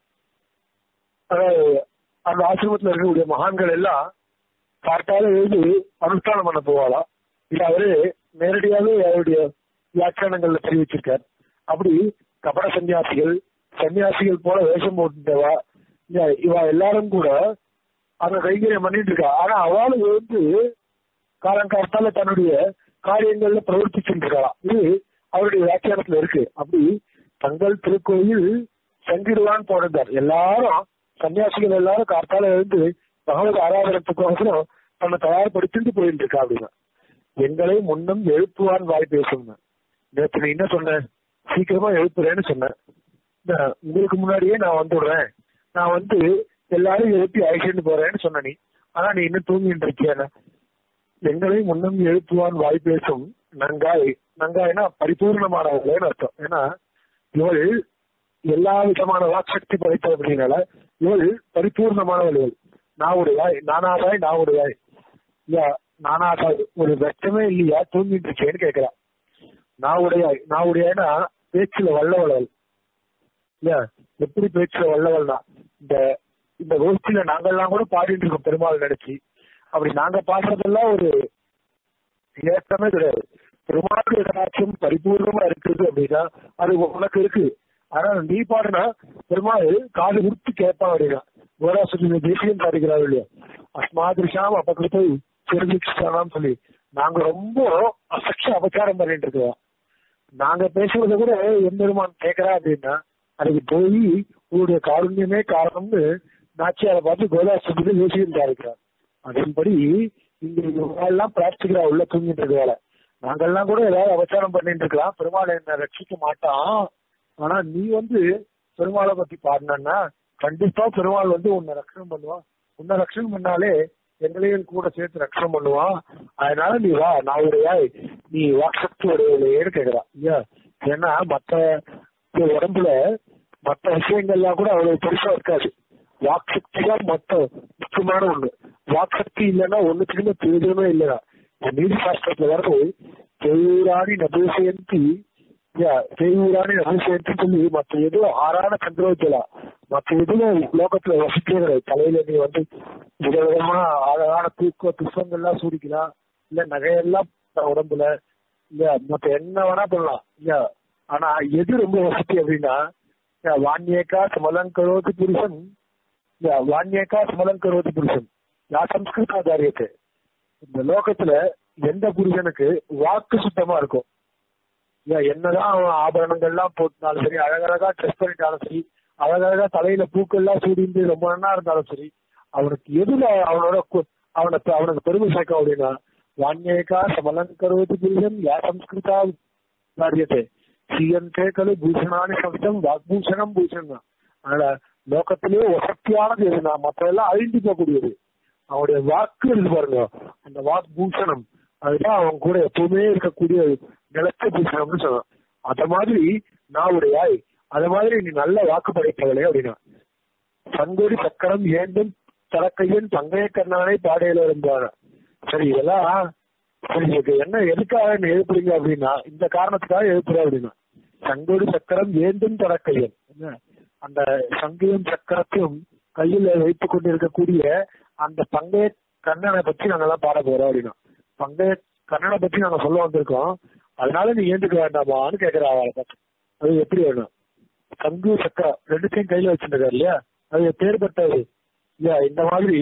அதாவது அந்த ஆசிரமத்துல இருக்கக்கூடிய மகான்கள் எல்லாம் பார்த்தால எழுதி அனுஷ்டானம் பண்ண போவாளாம் இது அவரு நேரடியாவே அவருடைய வியாக்கியானங்கள்ல தெரிவிச்சிருக்கார் அப்படி கபட சன்னியாசிகள் சன்னியாசிகள் போல வேஷம் போட்டுட்டவா இவ- இவ எல்லாரும் கூட அந்த கைங்கரியம் பண்ணிட்டு இருக்கா ஆனா அவளுக்கு வந்து காலங்காலத்தால தன்னுடைய காரியங்கள்ல பிரவர்த்திச்சுட்டு இருக்கலாம் இது அவருடைய வியாக்கியானத்துல இருக்கு அப்படி தங்கள் திருக்கோயில் சங்கிடுவான் போனார் எல்லாரும் சன்னியாசிகள் எல்லாரும் கார்த்தால எழுந்து பகவத் ஆராதனத்துக்கோசரம் தன்னை தயார்படுத்திட்டு போயிட்டு இருக்கா அப்படின்னா எங்களை முன்னும் எழுப்புவான் வாய் பேசும் நேற்று நீ என்ன சொன்ன சீக்கிரமா எழுப்புறேன்னு சொன்னேன் இந்த உங்களுக்கு முன்னாடியே நான் வந்துடுறேன் நான் வந்து எல்லாரும் எழுப்பி அழைச்சிட்டு போறேன்னு சொன்ன நீ ஆனா நீ இன்னும் தூங்கிட்டு இருக்கியான எங்களை முன்னும் எழுப்புவான் வாய் பேசும் நங்காய் நங்காய்னா பரிபூர்ணமானவர்களேன்னு அர்த்தம் ஏன்னா இவள் எல்லா விதமான வாக்சக்தி படைத்தது அப்படின்னால இவள் பரிபூர்ணமானவள் இவள் நாவுடையாய் நானாதாய் நாவுடையாய் இல்லையா நானாதாய் ஒரு வெட்டமே இல்லையா தூங்கிட்டு இருக்கேன்னு கேட்கிறா நாவுடையாய் நாவுடையாய்னா பேச்சுல வல்லவளவள் இல்லையா எப்படி பேச்சுல வல்லவள்னா இந்த இந்த கோஷ்டியில நாங்கெல்லாம் கூட பாடிட்டு இருக்கோம் பெருமாள் நினைச்சு அப்படி நாங்க பாடுறதெல்லாம் ஒரு ஏற்றமே கிடையாது பெருமாள் ஏதாச்சும் பரிபூர்ணமா இருக்குது அப்படின்னா அது உனக்கு இருக்கு ஆனா நீ பாடுனா பெருமாள் காது கொடுத்து கேட்பான் அப்படின்னா கோராசுரி தேசியம் பாடுகிறாள் இல்லையா அஸ்மாதிருஷாம் அப்பகிருத்தை சிறுமிச்சானாம் சொல்லி நாங்க ரொம்ப அசக்ஷ அபச்சாரம் பண்ணிட்டு இருக்கோம் நாங்க பேசுறத கூட என் பெருமான் கேட்கறா அப்படின்னா அதுக்கு போய் உங்களுடைய காருண்யமே காரணம்னு நாச்சியாரை பார்த்து கோதாசுரி தேசியம் பாடுகிறார் அதன்படி இங்க எல்லாம் பிரார்த்திக்கிறா உள்ள தூங்கிட்டு இருக்கவால நாங்கெல்லாம் கூட ஏதாவது அபச்சாரம் பண்ணிட்டு இருக்கலாம் பெருமாள் என்ன ரட்சிக்க மாட்டான் ஆனா நீ வந்து பெருமாளை பத்தி பாடினா கண்டிப்பா பெருமாள் வந்து உன்னை ரட்சணம் பண்ணுவான் உன்னை ரட்சணம் பண்ணாலே எங்களையும் கூட சேர்த்து ரட்சணம் பண்ணுவான் அதனால நீ வா நான் உடையாய் நீ வாக்சக்தி உடையவளையேன்னு கேக்குறா ஐயா ஏன்னா மத்த உடம்புல மத்த விஷயங்கள்லாம் கூட அவ்வளவு பெருசா இருக்காது வாக்சக்தி தான் மொத்த முக்கியமான ஒண்ணு வாக்சக்தி இல்லைன்னா ஒண்ணுத்துக்குமே பிரயோஜனமே இல்லையா நீதி சாஸ்திரத்துல வரது தெய்வராணி நபுசயந்தி தெய்வராணி நபுசயந்தி சொல்லி மத்த எதுவும் ஆறான சந்திரோஜலா மத்த எதுவும் லோகத்துல வசிக்கவே கிடையாது தலையில நீ வந்து விதவிதமா அழகான தூக்க புஷ்பங்கள்லாம் சூடிக்கலாம் இல்ல நகையெல்லாம் உடம்புல இல்ல மத்த என்ன வேணா பண்ணலாம் இல்ல ஆனா எது ரொம்ப வசதி அப்படின்னா வான்யேக்கா சமலங்கரோதி புருஷன் வான்யேக்கா சமலங்கரோதி புருஷன் யா சம்ஸ்கிருதாச்சாரியத்தை இந்த லோகத்துல எந்த புருஷனுக்கு வாக்கு சுத்தமா இருக்கும் என்னதான் அவன் ஆபரணங்கள்லாம் போட்டாலும் சரி அழகழகா ட்ரெஸ் பண்ணிட்டாலும் சரி அழகழகா தலையில பூக்கள்லாம் சூடிந்து ரொம்ப நன்னா இருந்தாலும் சரி அவனுக்கு எதுல அவனோட அவனை அவனுக்கு பெருமை சேர்க்கும் அப்படின்னா வான்யேகா சமலங்கரோதி புருஷன் யா சம்ஸ்கிருதா காரியத்தை சீயந்தே கலு பூஷணானி சப்தம் வாக்பூஷணம் பூஷணம் அதனால லோகத்திலேயே வசத்தியானது எதுனா மற்றதெல்லாம் அழிந்து போகக்கூடியது அவனுடைய வாக்கு இருக்கு பாருங்க அந்த வாக் பூஷணம் அதுதான் அவன் கூட எப்பவுமே இருக்கக்கூடிய நிலத்த பூஷணம்னு சொல்லலாம் அத மாதிரி நாவுடையாய் அத மாதிரி நீ நல்ல வாக்கு படைத்தவளே அப்படின்னா சங்கொடி சக்கரம் ஏண்டும் தலக்கையன் பங்கைய கண்ணானை பாடையில இருந்தாங்க சரி இதெல்லாம் சரி இதுக்கு என்ன எதுக்காக நீ எழுப்புறீங்க அப்படின்னா இந்த காரணத்துக்காக எழுப்புற அப்படின்னா சங்கொடி சக்கரம் ஏந்தும் தலக்கையன் என்ன அந்த சங்கையும் சக்கரத்தையும் கையில வைத்துக் கொண்டிருக்கக்கூடிய அந்த பங்கைய கண்ணனை பத்தி நாங்க எல்லாம் பாட போறோம் அப்படின்னா பங்கைய கண்ணனை பத்தி நாங்க சொல்ல வந்திருக்கோம் அதனால நீ ஏந்துக்க வேண்டாமான்னு கேக்குற அவளை பார்த்து அது எப்படி வேணும் சங்கு சக்கரம் ரெண்டுத்தையும் கையில வச்சிருக்காரு இல்லையா அது பேர்பட்டது இல்லையா இந்த மாதிரி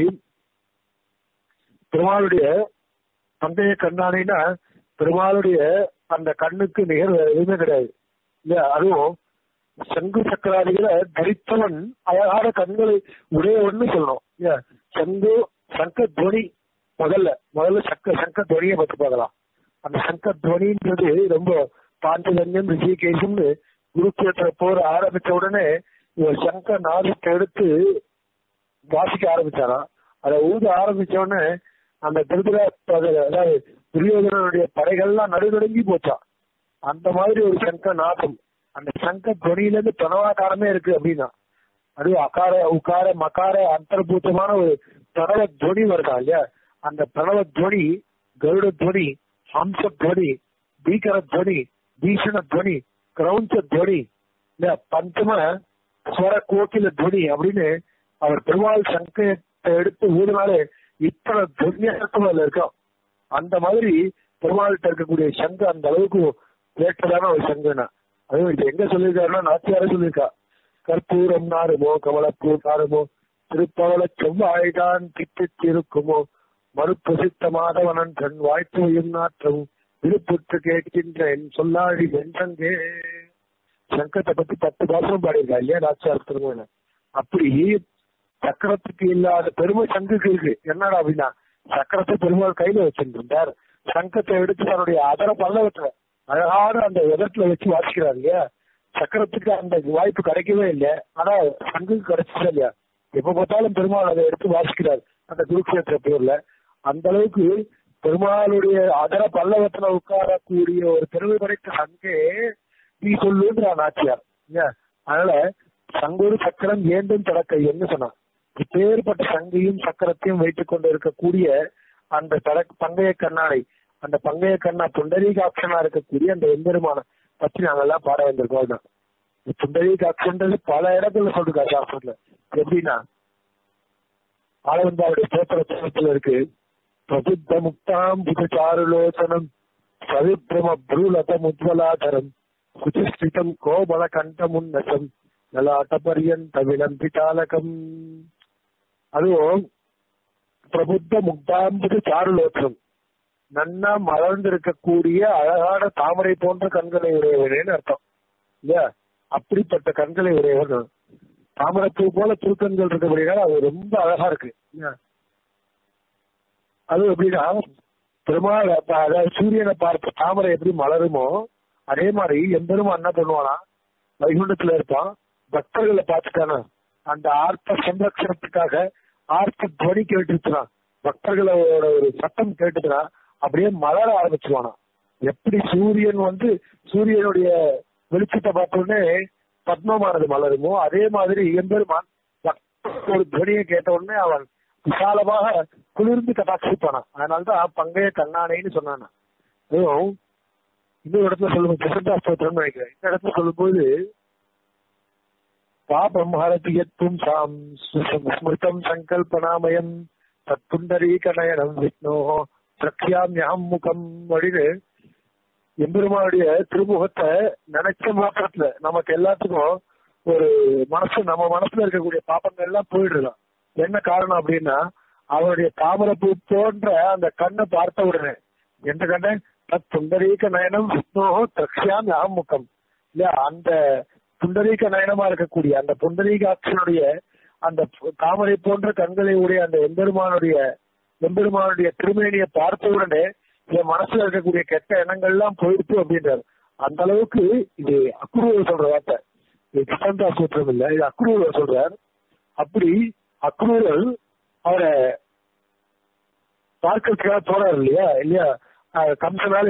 பெருமாளுடைய பங்கைய கண்ணானைனா பெருமாளுடைய அந்த கண்ணுக்கு நிகர் எதுவுமே கிடையாது இல்லையா அதுவும் சங்கு சக்கராதிகளை தரித்தவன் அழகான கண்களை உடையவன்னு சொல்லணும் இல்லையா சங்கு சங்க துவனி முதல்ல முதல்ல சக்க சங்க துவனியை பத்தி பார்க்கலாம் அந்த சங்க துவனின்றது ரொம்ப பாண்டவன்யம் ரிஷிகேஷம்னு குருக்ஷேத்திர போர் ஆரம்பிச்ச உடனே இவர் சங்க நாதத்தை எடுத்து வாசிக்க ஆரம்பிச்சாராம் அதை ஊத ஆரம்பிச்ச உடனே அந்த திருதுரா அதாவது துரியோதனனுடைய படைகள்லாம் நடுநடுங்கி போச்சான் அந்த மாதிரி ஒரு சங்க நாதம் அந்த சங்க துவனியில இருந்து பிரணவாகாரமே இருக்கு அப்படின்னா அது அகார உக்கார மகார அந்தர்பூத்தமான ஒரு பிரணவ துவனி வருதா இல்லையா அந்த பிரணவ துவனி கருட துவனி ஹம்ச துவனி பீகர துவனி பீஷண துவனி கிரௌஞ்ச துவனி இல்ல பஞ்சம ஸ்வர கோக்கில துவனி அப்படின்னு அவர் பெருமாள் சங்கத்தை எடுத்து ஊதினாலே இத்தனை துவனியாக்கம் அதுல இருக்கும் அந்த மாதிரி பெருமாள்கிட்ட இருக்கக்கூடிய சங்கு அந்த அளவுக்கு ஏற்றதான ஒரு சங்குனா அதுவும் இது எங்க சொல்லியிருக்காருன்னா நாச்சியார சொல்லியிருக்கா கற்பூரம் நாருமோ கமலப்பூ நாருமோ திருப்பவள செவ்வாய்தான் திட்டிருக்குமோ மறுப்பிரசித்த மாதவனன் தன் வாய்ப்பையும் நாற்றவும் விருப்புற்று கேட்கின்றேன் சொல்லாடி வென்றங்கே சங்கத்தை பத்தி பத்து பாசம் பாடியிருக்கா இல்லையா நாச்சியார் திருமண அப்படி சக்கரத்துக்கு இல்லாத பெருமை சங்குக்கு இருக்கு என்னடா அப்படின்னா சக்கரத்தை பெருமாள் கையில வச்சிருந்தார் சங்கத்தை எடுத்து தன்னுடைய அதர பல்லவத்துல அழகான அந்த உதட்டுல வச்சு வாசிக்கிறார் இல்லையா சக்கரத்துக்கு அந்த வாய்ப்பு கிடைக்கவே இல்லை ஆனா சங்குக்கு கிடைச்சது இல்லையா எப்ப பார்த்தாலும் பெருமாள் அதை எடுத்து வாசிக்கிறார் அந்த குருக்ஷேத்திர பேர்ல அந்த அளவுக்கு பெருமாளுடைய அதர பல்லவத்துல உட்காரக்கூடிய ஒரு பெருமை படைத்த சங்கே நீ சொல்லுன்றா நாச்சியார் அதனால சங்கொரு சக்கரம் ஏண்டும் தடக்கை என்ன சொன்னான் இப்பேற்பட்ட சங்கையும் சக்கரத்தையும் வைத்துக் கொண்டு இருக்கக்கூடிய அந்த தட பங்கைய கண்ணாடை அந்த பங்கைய கண்ணா புண்டரீகாட்சனா இருக்கக்கூடிய அந்த எம்பெருமான பத்தி நாங்கெல்லாம் பாட வந்திருக்கோம் தான் புண்டரீகாட்சன்றது பல இடத்துல சொல்லிருக்காரு சாஸ்திரத்துல எப்படின்னா ஆளவந்தாவுடைய தோத்திரத்துல இருக்கு பிரபுத்த முக்தாம் புதச்சாருலோசனம் சவிப்ரம ப்ரூலதம் உஜ்வலாதரம் குச்சிஸ்திதம் கோபல கண்டமுன்னசம் லலாட்ட பரியந்த விளம்பிட்டாலகம் அதுவும் பிரபுத்த முக்தாம்புது சாருலோச்சனம் நன்னா மலர்ந்திருக்கக்கூடிய அழகான தாமரை போன்ற கண்களை உடையவனேன்னு அர்த்தம் இல்லையா அப்படிப்பட்ட கண்களை உடையவன் தாமரைப்பூ போல திருக்கண்கள் இருக்கக்கூடியனால அது ரொம்ப அழகா இருக்கு இல்லையா அது எப்படின்னா பெருமாள் அப்ப அதாவது சூரியனை பார்த்து தாமரை எப்படி மலருமோ அதே மாதிரி எம்பெருமான் என்ன பண்ணுவானா வைகுண்டத்துல இருப்பான் பக்தர்களை பார்த்துட்டானா அந்த ஆர்த்த சம்ரட்சணத்துக்காக ஆர்த்த துவனி கேட்டுச்சுனா பக்தர்களோட ஒரு சத்தம் கேட்டுச்சுனா அப்படியே மலர ஆரம்பிச்சுவானா எப்படி சூரியன் வந்து சூரியனுடைய வெளிச்சத்தை பார்த்த உடனே பத்மமானது மலருமோ அதே மாதிரி எம்பெருமான் பக்தர்கள் ஒரு துவனியை கேட்ட உடனே அவன் விசாலமாக குளிர்ந்து கட்டாட்சிப்பானான் அதனாலதான் பங்கைய கண்ணானைன்னு சொன்னானா அதுவும் இன்னொரு இடத்துல சொல்லுவோம் பிரசண்டாஸ்திரம் நினைக்கிறேன் இந்த இடத்துல சொல்லும்போது பாபம் ஹரதியத்தும் சாம் ஸ்மிருதம் சங்கல்பனாமயம் தத்துண்டரீகநயனம் விஷ்ணோ பிரக்யாம் முகம் அப்படின்னு எம்பெருமானுடைய திருமுகத்தை நினைச்ச மாத்திரத்துல நமக்கு எல்லாத்துக்கும் ஒரு மனசு நம்ம மனசுல இருக்கக்கூடிய பாப்பங்கள் எல்லாம் போயிடுதான் என்ன காரணம் அப்படின்னா அவருடைய தாமரப்பூ போன்ற அந்த கண்ணை பார்த்த உடனே எந்த கண்ணை தத் புண்டரீக நயனம் விஷ்ணோ தக்ஷாம் யாமுகம் இல்லையா அந்த புண்டரீக நயனமா இருக்கக்கூடிய அந்த புண்டரீகாட்சனுடைய அந்த தாமரை போன்ற கண்களை உடைய அந்த எம்பெருமானுடைய எம்பெருமானுடைய திருமேனியை பார்த்த உடனே என் மனசுல இருக்கக்கூடிய கெட்ட எண்ணங்கள் எல்லாம் போயிடுச்சு அப்படின்றாரு அந்த அளவுக்கு இது அக்குருவர் சொல்ற வார்த்தை இது கிருஷ்ணந்தா சூத்திரம் இல்ல இது அக்குருவர் சொல்றார் அப்படி அக்ரூரல் அவரை பார்க்கறதுக்காக போறாரு இல்லையா இல்லையா கம்சனால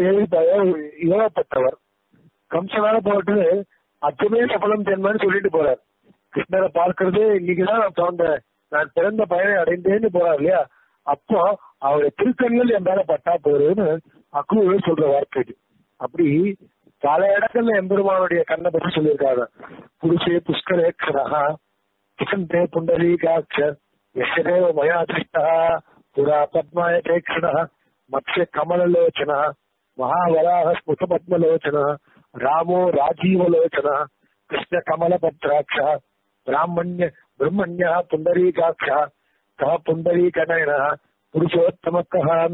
ஏவப்பட்டவர் கம்சனால போட்டு அச்சமே சபலம் ஜென்மன்னு சொல்லிட்டு போறார் கிருஷ்ணரை பார்க்கறது இன்னைக்குதான் நான் பிறந்தேன் நான் பிறந்த பயனை அடைந்தேன்னு போறார் இல்லையா அப்போ அவருடைய திருக்கண்கள் என் மேல பட்டா போறதுன்னு அக்ரூரல் சொல்ற வார்த்தை இது அப்படி பல இடங்கள்ல எம்பெருமானுடைய கண்ணை பற்றி சொல்லியிருக்காங்க புருஷே புஷ்கரேக்ஷரா கிருஷ்ணே புண்டரீகாட்ச யசதேவ மயா திருஷ்டா புரா பத்மாய பிரேக்ஷண மத்ய கமலலோச்சன மகாவராக ஸ்முத பத்மலோச்சன ராமோ ராஜீவலோச்சன கிருஷ்ண கமலபத்ராட்ச பிராமணிய பிரம்மண்ய புண்டரீகாட்ச கா புண்டரீகனயன புருஷோத்தமக்கஹான்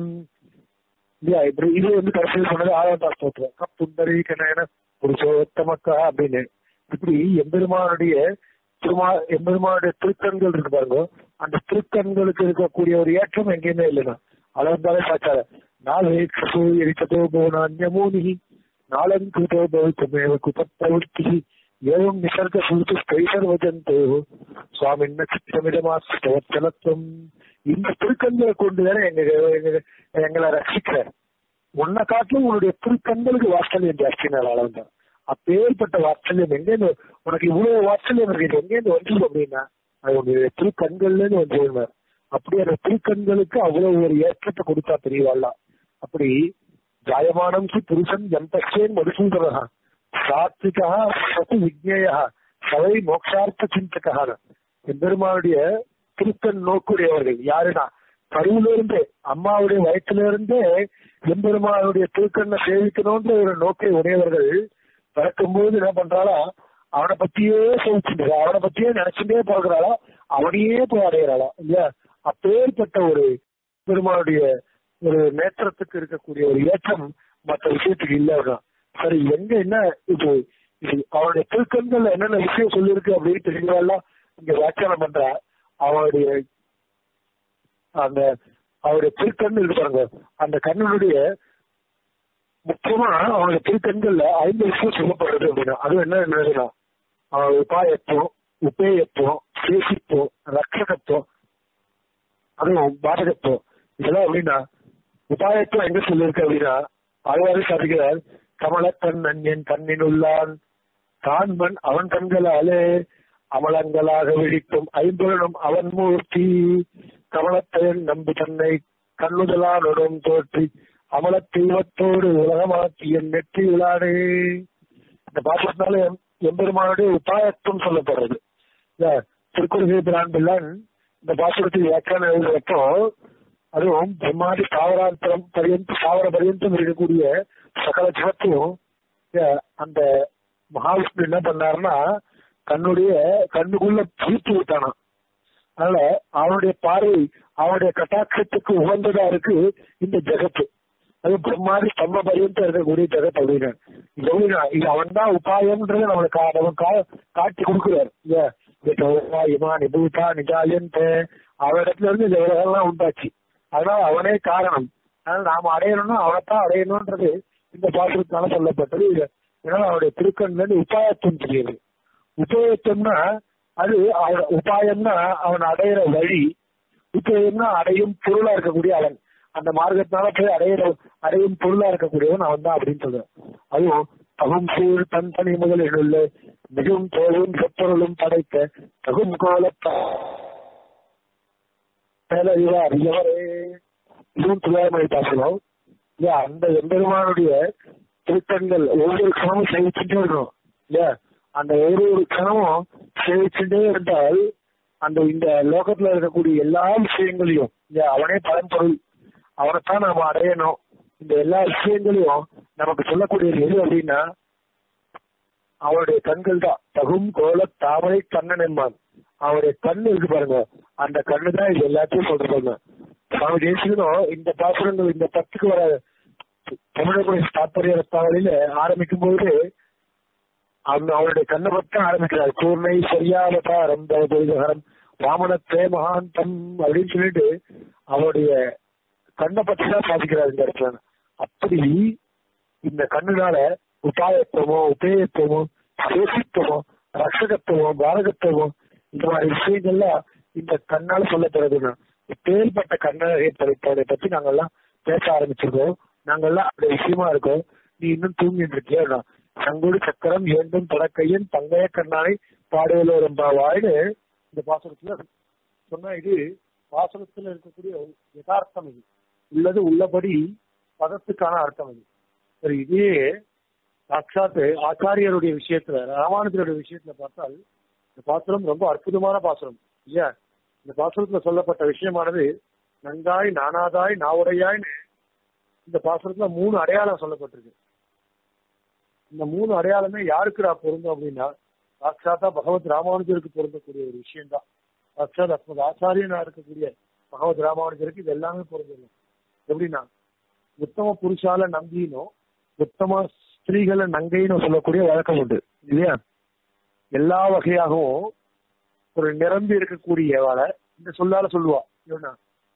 இல்லையா இப்படி இது வந்து கடைசியில் சொன்னது ஆறாம் ஸ்தோத்திரம் க புண்டரீகனயன புருஷோத்தமக்கா அப்படின்னு இப்படி எம்பெருமானுடைய திருமா எம்பெருமானுடைய திருக்கண்கள் இருக்கு பாருங்க அந்த திருக்கண்களுக்கு இருக்கக்கூடிய ஒரு ஏற்றம் எங்கேயுமே இல்லைன்னா அளந்தாலே சாச்சார நாளேக்ஷோ எரிச்சதோ போனான்யமூனி நாளங்கிருதோ பவித்தமேவ குபப்பிரவృత్తి ஏவம் நிசர்க சுருத்து ஸ்கைசர்வஜந்தோ சுவாமின்ன சித்தமிடமாச்சலத்துவம் இந்த திருக்கண்களை கொண்டு தானே எங்க எங்க- எங்களை ரசிக்கிற உன்னை காட்டிலும் உன்னுடைய திருக்கண்களுக்கு வாத்சல்யம் ஜாஸ்தி நான் அளந்தான் அப்பேற்பட்ட வாத்சல்யம் எங்கேருந்து உனக்கு இவ்வளவு வாத்சல்யம் இருக்கு எங்கேருந்து வந்தது அப்படின்னா அது உன்னுடைய திருக்கண்கள்ல இருந்து வந்து அப்படி அந்த திருக்கண்களுக்கு அவ்வளவு ஒரு ஏற்றத்தை கொடுத்தா தெரியவாள்ல அப்படி ஜாயமானம் சி புருஷன் எம்பேன் மதுசூதனா சாத்விகா சத்து விக்னேயா சவை மோக்ஷார்த்த சிந்தகா எம்பெருமானுடைய திருக்கண் நோக்குடையவர்கள் யாருன்னா கருவில இருந்தே அம்மாவுடைய வயிற்றுல இருந்தே எம்பெருமானுடைய திருக்கண்ணை சேவிக்கணும்ன்ற ஒரு நோக்கை உடையவர்கள் பிறக்கும்போது என்ன பண்றாளா அவனை பத்தியே சேவிச்சுட்டு அவனை பத்தியே நினைச்சுட்டே போகிறாளா அவனையே போய் அடையிறாளா இல்லையா அப்பேற்பட்ட ஒரு பெருமானுடைய ஒரு நேத்திரத்துக்கு இருக்கக்கூடிய ஒரு ஏற்றம் மற்ற விஷயத்துக்கு இல்ல சரி எங்க என்ன இது இது அவனுடைய திருக்கண்கள் என்னென்ன விஷயம் சொல்லியிருக்கு அப்படின்னு தெரிஞ்சவெல்லாம் இங்க வியாக்கியானம் பண்ற அவனுடைய அந்த அவருடைய திருக்கண் இருக்கு பாருங்க அந்த கண்ணனுடைய முக்கியமா அவனுடைய திருக்கண்கள்ல ஐந்து விஷயம் சொல்லப்படுறது அப்படின்னா அது என்ன என்னதுன்னா அவன் உபாயத்துவம் உபேயத்துவம் சேஷித்துவம் ரட்சகத்துவம் அதுவும் பாதகத்துவம் இதெல்லாம் அப்படின்னா உபாயத்துவம் எங்க சொல்லியிருக்கு அப்படின்னா ஆழ்வாரி சாதிக்கிறார் கமலக்கண் அந்யன் கண்ணின் உள்ளான் காண்பன் அவன் கண்களாலே அமலங்களாக விழிக்கும் ஐம்பொருளும் அவன் மூர்த்தி கமலத்தையன் நம்பி தன்னை கண்ணுதலானுடன் தோற்றி அமல தெய்வத்தோடு உலகமாக்கி என் நெற்றி விழாடே இந்த பாசத்தினால எம்பெருமானுடைய உபாயத்துவம் சொல்லப்படுறது திருக்குறள் பிரான் பிள்ளன் இந்த பாசுரத்தில் வியாக்கியானம் எழுதுறப்போ அதுவும் பிரம்மாதி தாவராந்தரம் பரியந்த தாவர பரியந்தம் இருக்கக்கூடிய சகல ஜகத்தையும் அந்த மகாவிஷ்ணு என்ன பண்ணாருன்னா தன்னுடைய கண்ணுக்குள்ள பிடித்து விட்டானா அதனால அவனுடைய பார்வை அவனுடைய கட்டாட்சத்துக்கு உகந்ததா இருக்கு இந்த ஜெகத்து அது பிரம்மாதி ஸ்தம்ப பரியந்தம் இருக்கக்கூடிய ஜெகத் அப்படின்னா இது எப்படின்னா இது அவன் தான் உபாயம்ன்றத நம்மளுக்கு அவன் காட்டி கொடுக்குறாரு இமா நிபூதா நிஜாயன்ட்டு அவனிடத்துல இருந்து இந்த உலகம்லாம் உண்டாச்சு அதனால அவனே காரணம் அதனால நாம அடையணும்னா அவனைத்தான் அடையணும்ன்றது இந்த பாசுரத்தினால சொல்லப்பட்டது இதனால அவனுடைய திருக்கண்ல இருந்து உபாயத்துவம் தெரியுது உபயோகம்னா அது உபாயம்னா அவன் அடையிற வழி உபயோகம்னா அடையும் பொருளா இருக்கக்கூடிய அவன் அந்த மார்க்கத்தினால போய் அடையிற அடையும் பொருளா இருக்கக்கூடியவன் அவன் தான் அப்படின்னு சொல்றான் அதுவும் தகும் சூழ் தன் தனி முதலில் உள்ள மிகவும் தோழும் செப்பொருளும் படைத்த தகும் கோலத்தா அறியவரே இதுவும் துலாமணி பாசனம் இல்லையா அந்த எம்பெருமானுடைய திருத்தங்கள் ஒவ்வொரு கணமும் சேவிச்சுட்டே இருக்கணும் இல்லையா அந்த ஒரு ஒரு கணமும் சேவிச்சுட்டே இருந்தால் அந்த இந்த லோகத்துல இருக்கக்கூடிய எல்லா விஷயங்களையும் இல்லையா அவனே பரம்பொருள் அவனைத்தான் நாம அடையணும் இந்த எல்லா விஷயங்களையும் நமக்கு சொல்லக்கூடியது எது அப்படின்னா அவருடைய கண்கள் தான் தகும் கோல தாமரை கண்ணன் என்பான் அவருடைய கண்ணு இருக்கு பாருங்க அந்த கண்ணு தான் இது எல்லாத்தையும் சொல்றாங்க சுவாமி தேசிகனும் இந்த பாசுரங்கள் இந்த பத்துக்கு வர தமிழகுடைய தாற்பரிய ரத்தாவளியில ஆரம்பிக்கும் போது அந்த அவருடைய கண்ணை பற்றி ஆரம்பிக்கிறார் கூர்மை சரியாவதாரம் தவதரம் வாமனத்தே மகாந்தம் அப்படின்னு சொல்லிட்டு அவருடைய கண்ணை பற்றி தான் சாதிக்கிறார் இந்த இடத்துல அப்படி இந்த கண்ணுனால உபாயத்துவமோ உபேயத்துவமோ சேசித்துவமோ ரட்சகத்துவமோ பாரகத்துவமோ இந்த மாதிரி விஷயங்கள்லாம் இந்த கண்ணால சொல்லப்படுறதுன்னா இப்பேற்பட்ட கண்ணகை படைப்பதை பத்தி நாங்கெல்லாம் பேச ஆரம்பிச்சிருக்கோம் நாங்கெல்லாம் அந்த விஷயமா இருக்கோம் நீ இன்னும் தூங்கிட்டு இருக்கியா சங்குடு சக்கரம் ஏண்டும் தொடக்கையின் தங்கைய கண்ணானை பாடுவலோ ரொம்பவாய்னு இந்த பாசனத்துல சொன்னா இது பாசனத்துல இருக்கக்கூடிய யதார்த்தம் இது உள்ளது உள்ளபடி பதத்துக்கான அர்த்தம் இது சரி இதே சாட்சாத்து ஆச்சாரியருடைய விஷயத்துல ராமானுஜருடைய விஷயத்துல பார்த்தால் இந்த பாசுரம் ரொம்ப அற்புதமான பாசுரம் இல்லையா இந்த பாசுரத்துல சொல்லப்பட்ட விஷயமானது நன்காய் நானாதாய் நாவுடையாய்னு இந்த பாசுரத்துல மூணு அடையாளம் சொல்லப்பட்டிருக்கு இந்த மூணு அடையாளமே யாருக்குடா பொருந்தும் அப்படின்னா சாட்சாத்தா பகவத் ராமானுஜருக்கு பொருந்தக்கூடிய ஒரு விஷயம் தான் சாட்சாத் அஸ்மத் ஆச்சாரியனா இருக்கக்கூடிய பகவத் ராமானுஜருக்கு இது எல்லாமே பொருந்தும் எப்படின்னா உத்தம புருஷால நம்பினும் உத்தம ஸ்திரீகளை நங்கைன்னு சொல்லக்கூடிய வழக்கம் உண்டு இல்லையா எல்லா வகையாகவும் ஒரு நிரம்பி இருக்கக்கூடியவாளை இந்த சொல்லால சொல்லுவா இவனா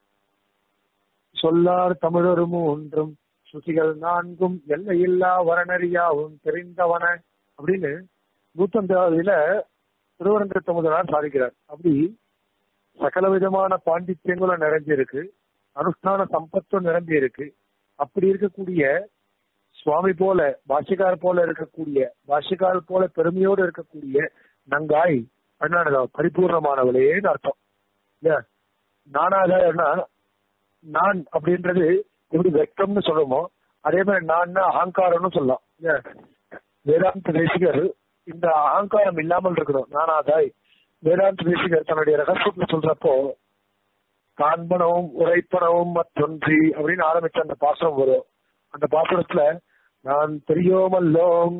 சொல்லார் தமிழரும் ஒன்றும் சுசிகள் நான்கும் எல்லையில்லா வரணறியாவும் தெரிந்தவன அப்படின்னு நூத்தந்தாவதுல திருவரங்கத்த முதலார் சாதிக்கிறார் அப்படி சகல விதமான பாண்டித்யங்களும் நிறைஞ்சிருக்கு அனுஷ்டான சம்பத்தும் நிரம்பி இருக்கு அப்படி இருக்கக்கூடிய சுவாமி போல பாஷிகார் போல இருக்கக்கூடிய பாஷிகார் போல பெருமையோடு இருக்கக்கூடிய நங்காய் அண்ணானதா பரிபூர்ணமானவளேன்னு அர்த்தம் இல்லையா நானாகனா நான் அப்படின்றது எப்படி வெக்கம்னு சொல்லுமோ அதே மாதிரி நான் அகங்காரம்னு சொல்லலாம் இல்லையா வேதாந்த தேசிகர் இந்த அகங்காரம் இல்லாமல் இருக்கணும் நானாதாய் வேதாந்த தேசிகர் தன்னுடைய ரகசியத்துல சொல்றப்போ காண்பனவும் உரைப்பனவும் மற்றொன்றி அப்படின்னு ஆரம்பிச்ச அந்த பாசனம் வரும் அந்த பாசனத்துல நான் தெரியோமல்லோம்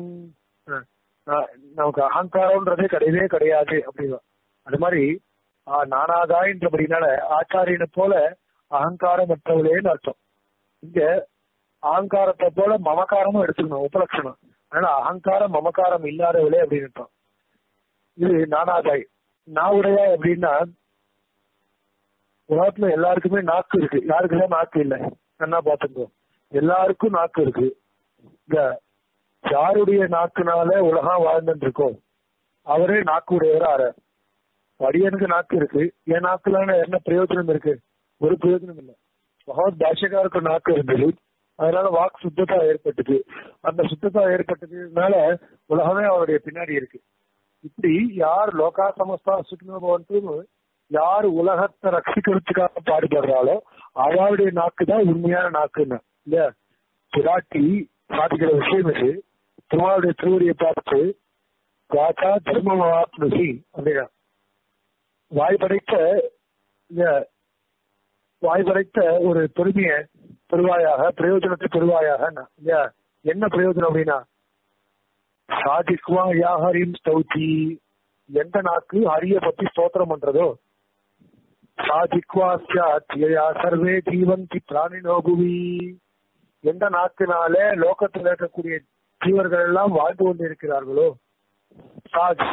நமக்கு அகங்காரம்ன்றதே கிடையவே கிடையாது அப்படின்னு அது மாதிரி நானாதாயின்றபடினால ஆச்சாரியனை போல அகங்காரம் மற்றவளேன்னு அர்த்தம் இங்க அகங்காரத்தை போல மமக்காரமும் எடுத்துக்கணும் உபலட்சணம் அதனால அகங்காரம் மமக்காரம் இல்லாதவளே அப்படின்னு அர்த்தம் இது நானாதாய் நாவுடையா அப்படின்னா உலகத்துல எல்லாருக்குமே நாக்கு இருக்கு யாருக்குதான் நாக்கு இல்லை என்ன பாத்துக்கோ எல்லாருக்கும் நாக்கு இருக்கு இந்த யாருடைய நாக்குனால உலகம் வாழ்ந்துட்டு இருக்கோம் அவரே நாக்கு உடையவர் ஆற அடியனுக்கு நாக்கு இருக்கு என் நாக்குல என்ன பிரயோஜனம் இருக்கு ஒரு பிரயோஜனம் இல்லை பகவத் பாஷகாருக்கு நாக்கு இருந்தது அதனால வாக்கு சுத்ததா ஏற்பட்டது அந்த சுத்ததா ஏற்பட்டதுனால உலகமே அவருடைய பின்னாடி இருக்கு இப்படி யார் லோகா சமஸ்தா சுக்னபவன்ட்டு யார் உலகத்தை ரட்சிக்கிறதுக்காக பாடுபடுறாளோ அவளுடைய நாக்கு தான் உண்மையான நாக்குன்னு இல்லையா பிராட்டி சாதிக்கிற விஷயம் இது திருமாவுடைய திருவடியை பார்த்து வாச்சா தர்மமாத்மசி அப்படின்னா வாய் படைத்த இந்த வாய் படைத்த ஒரு பெருமைய பெருவாயாக பிரயோஜனத்தை பெருவாயாக இல்லையா என்ன பிரயோஜனம் அப்படின்னா சாதிக்குவா யா ஹரிம் ஸ்தௌதி எந்த நாக்கு ஹரிய பத்தி ஸ்தோத்திரம் பண்றதோ சாதிக்குவா சியா சர்வே ஜீவந்தி பிராணினோ புவி எந்த நாக்குனால லோகத்தில் இருக்கக்கூடிய ஜீவர்கள் எல்லாம் வாழ்ந்து கொண்டிருக்கிறார்களோ சாதி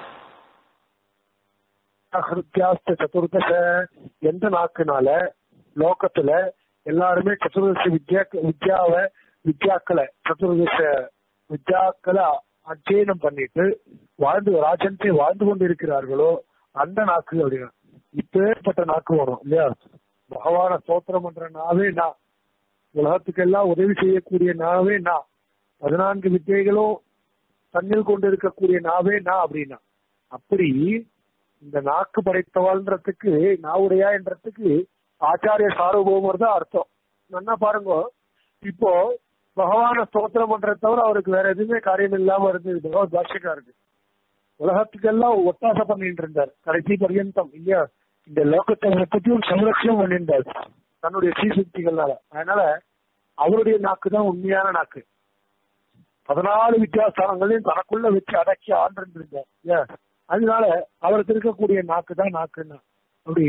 ஹிருத்யாஸ்த சதுர்தச எந்த நாக்குனால லோகத்துல எல்லாருமே சதுர்தச வித்யா வித்யாவை வித்யாக்களை சதுர்தச வித்யாக்களை அத்தியனம் பண்ணிட்டு வாழ்ந்து ராஜன்டே வாழ்ந்து கொண்டு இருக்கிறார்களோ அந்த நாக்கு அப்படின்னா இப்பேற்பட்ட நாக்கு வரும் இல்லையா பகவான ஸ்தோத்திரம் பண்ற நாவே நான் உலகத்துக்கு எல்லாம் உதவி செய்யக்கூடிய நாவே நான் பதினான்கு வித்தியைகளும் தண்ணில் கொண்டு இருக்கக்கூடிய நாவே நான் அப்படின்னா அப்படி இந்த நாக்கு படைத்தவாள்ன்றதுக்கு நாவுடையா என்றதுக்கு ஆச்சாரிய சார்வபௌமர் தான் அர்த்தம் நல்லா பாருங்க இப்போ பகவான ஸ்தோத்திரம் பண்றத தவிர அவருக்கு வேற எதுவுமே காரியம் இல்லாம இருந்தது பகவத் பாஷக்காருக்கு உலகத்துக்கெல்லாம் ஒத்தாசை பண்ணிட்டு இருந்தார் கடைசி பர்யந்தம் இல்லையா இந்த லோகத்தை பத்தியும் சம்ரட்சணம் பண்ணியிருந்தார் தன்னுடைய சீசக்திகள்னால அதனால அவருடைய நாக்கு தான் உண்மையான நாக்கு பதினாலு வித்தியாசங்களையும் தனக்குள்ள வச்சு அடக்கி ஆண்டிருந்தார் ஏன் அதனால அவருக்கு இருக்கக்கூடிய நாக்கு தான் நாக்குன்னா அப்படி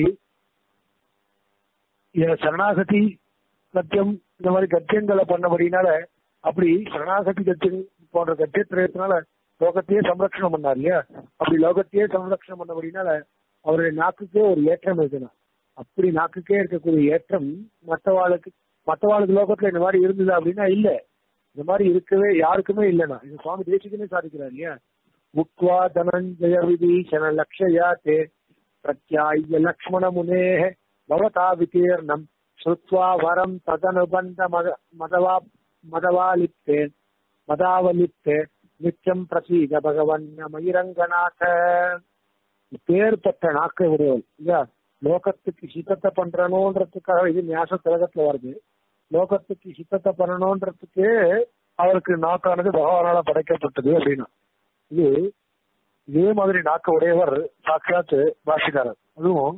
சரணாகதி கத்தியம் இந்த மாதிரி கத்தியங்களை பண்ணபடினால அப்படி சரணாகதி கத்தியம் போன்ற கத்தியத்திரத்தினால லோகத்தையே சம்ரட்சணம் பண்ணார் இல்லையா அப்படி லோகத்தையே சம்ரட்சணம் பண்ணபடினால அவருடைய நாக்குக்கே ஒரு ஏற்றம் இருக்குன்னா அப்படி நாக்குக்கே இருக்கக்கூடிய ஏற்றம் மற்றவாளுக்கு மற்றவாளுக்கு லோகத்துல இந்த மாதிரி இருந்தது அப்படின்னா இல்ல இந்த மாதிரி இருக்கவே யாருக்குமே இல்லைன்னா இது சுவாமி தேசிகனே சாதிக்கிறார் இல்லையா உக்வா தனஞ்சய விபீஷண லக்ஷயா தே பிரத்யாய லக்ஷ்மண முனே பவதா விதீர்ணம் ஸ்ருத்வா வரம் ததனுபந்த மத மதவா மதவாலிப்தே மதாவலிப்தே நிச்சயம் பிரசீத பகவன் மயிரங்கநாத பேர்பட்ட நாக்கை உடையவள் இல்லையா லோகத்துக்கு ஹிதத்தை பண்றணுன்றதுக்காக இது ஞாச திலகத்துல வருது லோகத்துக்கு ஹிதத்தை பண்ணணுன்றதுக்கு அவருக்கு நாக்கானது பகவானால படைக்கப்பட்டது அப்படின்னா இது இதே மாதிரி நாக்க உடையவர் சாட்சாத் பாஷிக்காரர் அதுவும்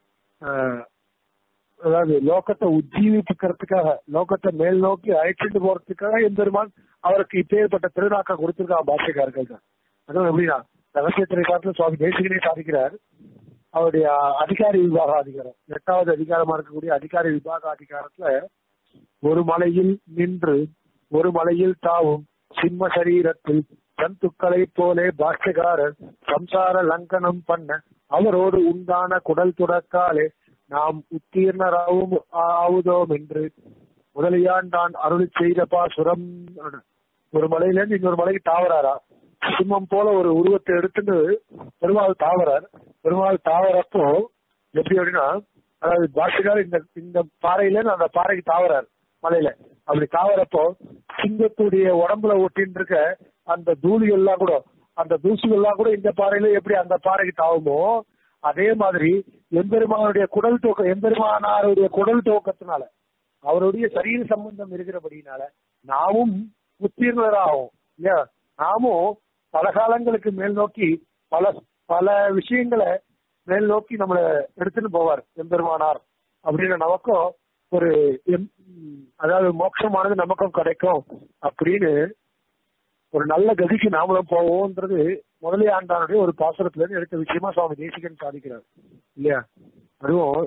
அதாவது லோகத்தை உஜ்ஜீவிப்புக்கிறதுக்காக லோகத்தை மேல் நோக்கி அழைச்சிட்டு போறதுக்காக எம்பெருமான் அவருக்கு இப்பேற்பட்ட திருநாக்க கொடுத்திருக்கா பாஷைக்காரர்கள் தான் அதுவும் எப்படின்னா ரகசியத்திரை காலத்துல சுவாமி தேசிகனே சாதிக்கிறார் அவருடைய அதிகாரி விபாக அதிகாரம் எட்டாவது அதிகாரமா இருக்கக்கூடிய அதிகாரி விபாக அதிகாரத்துல ஒரு மலையில் நின்று ஒரு மலையில் தாவும் சிம்ம சரீரத்தில் ஜந்துக்களை போலே பாஷ்யக்காரர் சம்சார லங்கனம் பண்ண அவரோடு உண்டான குடல் துடக்காலே நாம் உத்தீர்ணராவும் ஆவுதோம் என்று முதலியாண்டான் அருள் செய்த பாசுரம் ஒரு மலையில இருந்து இன்னொரு மலைக்கு தாவறாரா சிம்மம் போல ஒரு உருவத்தை எடுத்துட்டு பெருமாள் தாவறார் பெருமாள் தாவறப்போ எப்படி அப்படின்னா அதாவது பாஷிகார் இந்த இந்த பாறையில இருந்து அந்த பாறைக்கு தாவறார் மலையில அப்படி தாவறப்போ சிங்கத்துடைய உடம்புல ஒட்டின்னு இருக்க அந்த தூளி எல்லாம் கூட அந்த தூசுகள்லாம் கூட இந்த பாறையில எப்படி அந்த பாறைக்கு தாவுமோ அதே மாதிரி எம்பெருமானுடைய குடல் தூக்கம் எம்பெருமானாருடைய குடல் தூக்கத்தினால அவருடைய சரீர சம்பந்தம் இருக்கிறபடினால நாமும் உத்தீர்ணராகும் இல்லையா நாமும் பல காலங்களுக்கு மேல் நோக்கி பல பல விஷயங்களை மேல் நோக்கி நம்மளை எடுத்துன்னு போவார் எம்பெருமானார் அப்படின்னு நமக்கும் ஒரு அதாவது மோட்சமானது நமக்கும் கிடைக்கும் அப்படின்னு ஒரு நல்ல கதிக்கு நாமளும் போவோம்ன்றது முதலே ஆண்டானுடைய ஒரு பாசுரத்துல இருந்து எடுத்த விஷயமா சுவாமி தேசிகன் சாதிக்கிறார் இல்லையா அதுவும்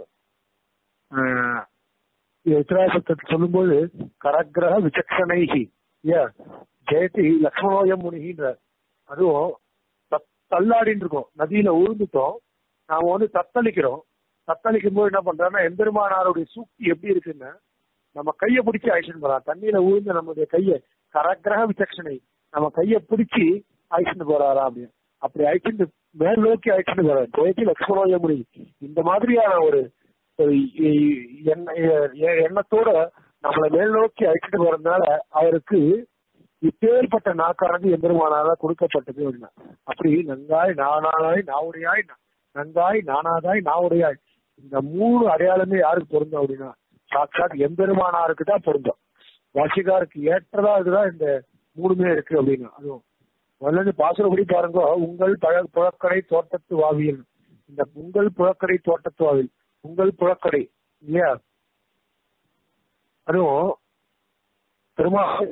உத்தராசத்தை சொல்லும்போது கரகிரக விசக்ஷணைகி இல்லையா ஜெயதி லக்ஷ்மணோயம் முனிகின்ற அதுவும் தள்ளாடின்னு இருக்கோம் நதியில உழுந்துட்டோம் நாம வந்து தத்தளிக்கிறோம் தத்தளிக்கும் போது என்ன பண்றோம்னா எம்பெருமானாருடைய சூக்தி எப்படி இருக்குன்னா நம்ம கையை பிடிச்சி அழிச்சுட்டு போறோம் தண்ணியில உழுந்து நம்மளுடைய கையை கரகிரக விசக்ஷனை நம்ம கையை பிடிச்சி அழிச்சுட்டு போறாரா அப்படின்னு அப்படி அழிச்சுட்டு மேல் நோக்கி அழிச்சுட்டு போறாரு ஜெயதி லக்ஷ்மணோய முனி இந்த மாதிரியான ஒரு எண்ணத்தோட நம்மளை மேல் நோக்கி அழைச்சிட்டு போறதுனால அவருக்கு இப்பேற்பட்ட நாக்கானது எம்பெருமானால கொடுக்கப்பட்டது அப்படின்னா அப்படி நங்காய் நானாய் நாவுடையாய் நங்காய் நானாதாய் நாவுடையாய் இந்த மூணு அடையாளமே யாருக்கு பொருந்தும் அப்படின்னா சாட்சாத் எம்பெருமானாருக்கு தான் பொருந்தும் வாசிகாருக்கு ஏற்றதா இதுதான் இந்த மூணுமே இருக்கு அப்படின்னா அதுவும் முதல்ல பாசுரப்படி பாருங்க உங்கள் பழ புழக்கடை தோட்டத்து வாவியல் இந்த உங்கள் புழக்கடை தோட்டத்து வாவில் உங்கள் புழக்கடை இல்லையா அதுவும் பெருமாள்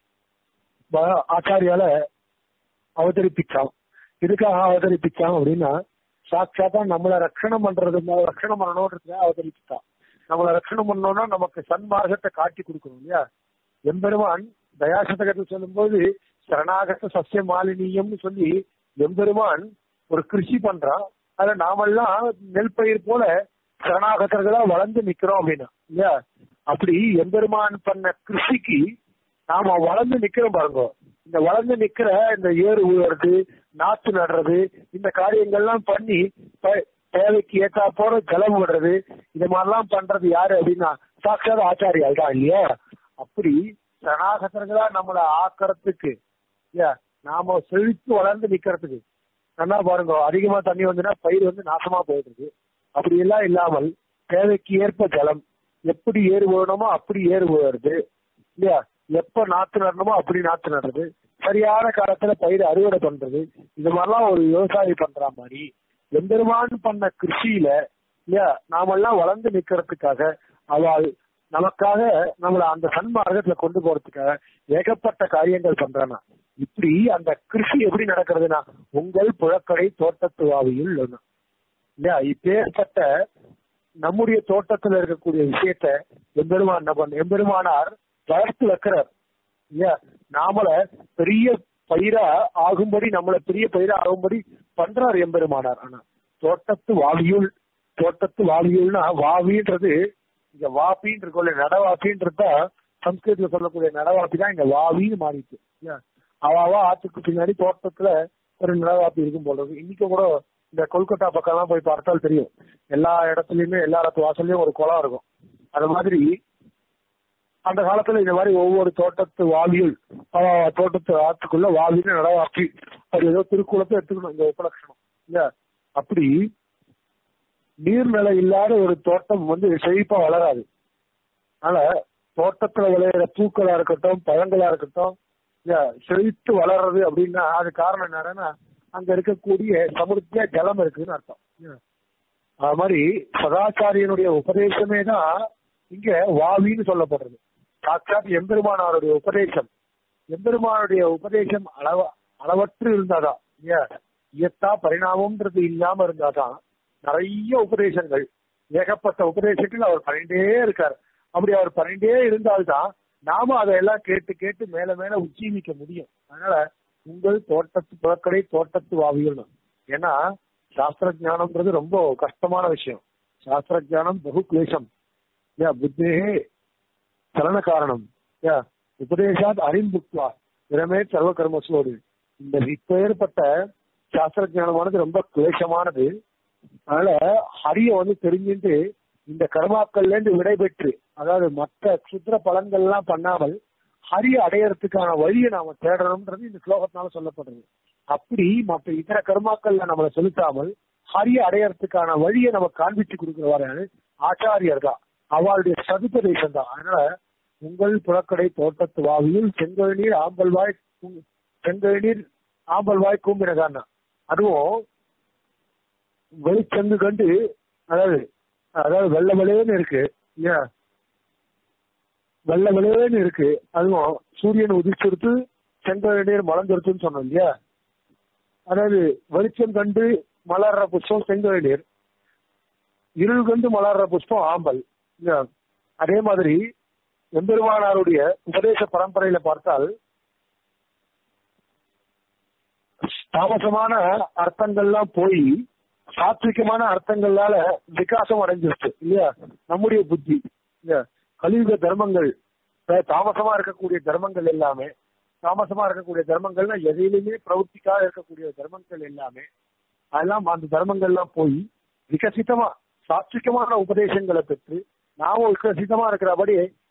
ப- ஆச்சாரியால அவதரிப்பிச்சான் எதுக்காக அவதரிப்பிச்சான் அப்படின்னா சாட்சாத்தா நம்மளை ரட்சணம் பண்றது ரட்சணம் பண்ணணும்ன்றதுக்காக அவதரிப்பிச்சான் நம்மளை ரட்சணம் பண்ணணும்னா நமக்கு சன்மார்க்கத்தை காட்டி கொடுக்கணும் இல்லையா எம்பெருமான் தயாசதகத்தில் சொல்லும்போது சரணாகத சசிய மாலினியம்னு சொல்லி எம்பெருமான் ஒரு கிருஷி பண்றான் அத நாமெல்லாம் நெல் பயிர் போல சரணாகதர்களா வளர்ந்து நிக்கிறோம் அப்படின்னா இல்லையா அப்படி எம்பெருமான் பண்ண கிருஷிக்கு நாம வளர்ந்து நிக்கிறோம் பாருங்க இந்த வளர்ந்து நிக்கிற இந்த ஏறு உயர்றது நாத்து நடுறது இந்த காரியங்கள்லாம் பண்ணி ப- தேவைக்கு ஏற்றா போற ஜலம் விடுறது இது மாதிரிலாம் பண்றது யாரு அப்படின்னா சாட்சாத் ஆச்சாரியால் தான் இல்லையா அப்படி சனாகசர்களா நம்மளை ஆக்கறதுக்கு இல்லையா நாம செழித்து வளர்ந்து நிக்கிறதுக்கு நல்லா பாருங்க அதிகமா தண்ணி வந்துன்னா பயிர் வந்து நாசமா போயிடுது அப்படி எல்லாம் இல்லாமல் தேவைக்கு ஏற்ப ஜலம் எப்படி ஏறு வேணுமோ அப்படி ஏறு வருது இல்லையா எப்ப நாத்து நடணுமோ அப்படி நாத்து நடுறது சரியான காலத்துல பயிர் அறுவடை பண்றது இது மாதிரிலாம் ஒரு விவசாயி பண்ற மாதிரி எம்பெருமான் பண்ண கிருஷியில இல்லையா நாமெல்லாம் வளர்ந்து நிக்கிறதுக்காக அவள் நமக்காக நம்மள அந்த சன்மார்க்கத்துல கொண்டு போறதுக்காக ஏகப்பட்ட காரியங்கள் பண்றானா இப்படி அந்த கிருஷி எப்படி நடக்கிறதுனா உங்கள் புழக்கடை தோட்டத்து வாவியில் இல்லையா இப்பேற்பட்ட நம்முடைய தோட்டத்துல இருக்கக்கூடிய விஷயத்த எம்பெருமான் என்ன பண்ண எம்பெருமானார் வளர்த்து வைக்கிறார் இல்லையா நாமள பெரிய பயிரா ஆகும்படி நம்மள பெரிய பயிரா ஆகும்படி பண்றார் எம்பெருமானார் ஆனா தோட்டத்து வாவியுள் தோட்டத்து வாவியுள்னா வாவின்றது இங்க வாப்பின்னு இருக்கோம்ல நடவாப்பின்றது தான் சம்ஸ்கிருதத்துல சொல்லக்கூடிய நடவாப்பி தான் இங்க வாவின்னு மாறிச்சு இல்லையா அவாவா ஆத்துக்கு பின்னாடி தோட்டத்துல ஒரு நடவாப்பி இருக்கும் போல இருக்கு இன்னைக்கு கூட இந்த கொல்கத்தா பக்கம்லாம் போய் பார்த்தால் தெரியும் எல்லா இடத்துலயுமே எல்லா இடத்து வாசல்லையும் ஒரு குளம் இருக்கும் அது மாதிரி அந்த காலத்துல இந்த மாதிரி ஒவ்வொரு தோட்டத்து வாவியுள் அஹ் தோட்டத்து ஆத்துக்குள்ள வாவின்னு நடவாப்பி அது ஏதோ திருக்குளத்தை எடுத்துக்கணும் இந்த உபலட்சணம் இல்ல அப்படி நீர்நிலை இல்லாத ஒரு தோட்டம் வந்து செழிப்பா வளராது அதனால தோட்டத்துல விளையிற பூக்களா இருக்கட்டும் பழங்களா இருக்கட்டும் இல்ல செழித்து வளர்றது அப்படின்னா அது காரணம் என்னன்னா அங்க இருக்கக்கூடிய சமுத்திர ஜலம் இருக்குன்னு அர்த்தம் இல்ல? அது மாதிரி சதாச்சாரியனுடைய உபதேசமே தான் இங்க வாவின்னு சொல்லப்படுறது சாட்சாத் எம்பெருமானாருடைய உபதேசம் எம்பெருமானுடைய உபதேசம் அளவ அளவற்று இருந்தாதான் இல்லையா இயத்தா பரிணாமம்ன்றது இல்லாம இருந்தாதான் நிறைய உபதேசங்கள் ஏகப்பட்ட உபதேசங்கள் அவர் பண்ணிட்டே இருக்கார் அப்படி அவர் பண்ணிட்டே இருந்தால்தான் நாம அதையெல்லாம் கேட்டு கேட்டு மேல மேல உச்சீவிக்க முடியும் அதனால உங்கள் தோட்டத்து புறக்கடை தோட்டத்து வாவியல் ஏன்னா சாஸ்திர ஞானம்ன்றது ரொம்ப கஷ்டமான விஷயம் சாஸ்திர ஞானம் பகு கிளேசம் யா புத்தேகே சலன காரணம் யா உபதேசாத் அறிம்புக்வா இரமே சர்வ கர்மசோடு இந்த இப்பேற்பட்ட சாஸ்திர ஞானமானது ரொம்ப கிளேசமானது அதனால ஹரிய வந்து தெரிஞ்சுட்டு இந்த கர்மாக்கள்ல இருந்து விடைபெற்று அதாவது மற்ற சுத்திர பலன்கள் எல்லாம் பண்ணாமல் ஹரிய அடையறதுக்கான வழியை நாம தேடணும்ன்றது இந்த ஸ்லோகத்தினால சொல்லப்படுறது அப்படி மற்ற இதர கர்மாக்கள்ல நம்மளை செலுத்தாமல் ஹரிய அடையறதுக்கான வழியை நம்ம காண்பிச்சு கொடுக்கிறவாரு ஆச்சாரியர் தான் அவளுடைய சதுபதேசம் தான் அதனால உங்கள் புறக்கடை தோட்டத்து வாவியில் செங்கழுநீர் ஆம்பல்வாய் கூ- செங்கழுநீர் ஆம்பல்வாய் கூம்பினதான் அதுவும் வெளிச்சங்கு கண்டு அதாவது அதாவது வெள்ளை வெளையன்னு இருக்கு இல்லையா வெள்ளை வெளையன்னு இருக்கு அதுவும் சூரியன் உதிச்செடுத்து செங்கழுநீர் மலர்ந்தெடுத்துன்னு சொன்னோம் இல்லையா அதாவது வெளிச்சம் கண்டு மலர்ற புஷ்பம் செங்கழுநீர் இருள் கண்டு மலர்ற புஷ்பம் ஆம்பல் இல்லையா அதே மாதிரி எம்பெருமானாருடைய உபதேச பரம்பரையில பார்த்தால் தாமசமான அர்த்தங்கள்லாம் போய் சாத்விகமான அர்த்தங்களால விகாசம் அடைஞ்சிருச்சு இல்லையா நம்முடைய புத்தி இல்லையா கலியுக தர்மங்கள் அதாவது தாமசமா இருக்கக்கூடிய தர்மங்கள் எல்லாமே தாமசமா இருக்கக்கூடிய தர்மங்கள்னா எதையிலுமே பிரவൃத்திக்காக இருக்கக்கூடிய தர்மங்கள் எல்லாமே அதெல்லாம் அந்த தர்மங்கள்லாம் போய் விகசிதமா சாத்விகமான உபதேசங்களை பெற்று நாம விகசிதமா இருக்கிறபடி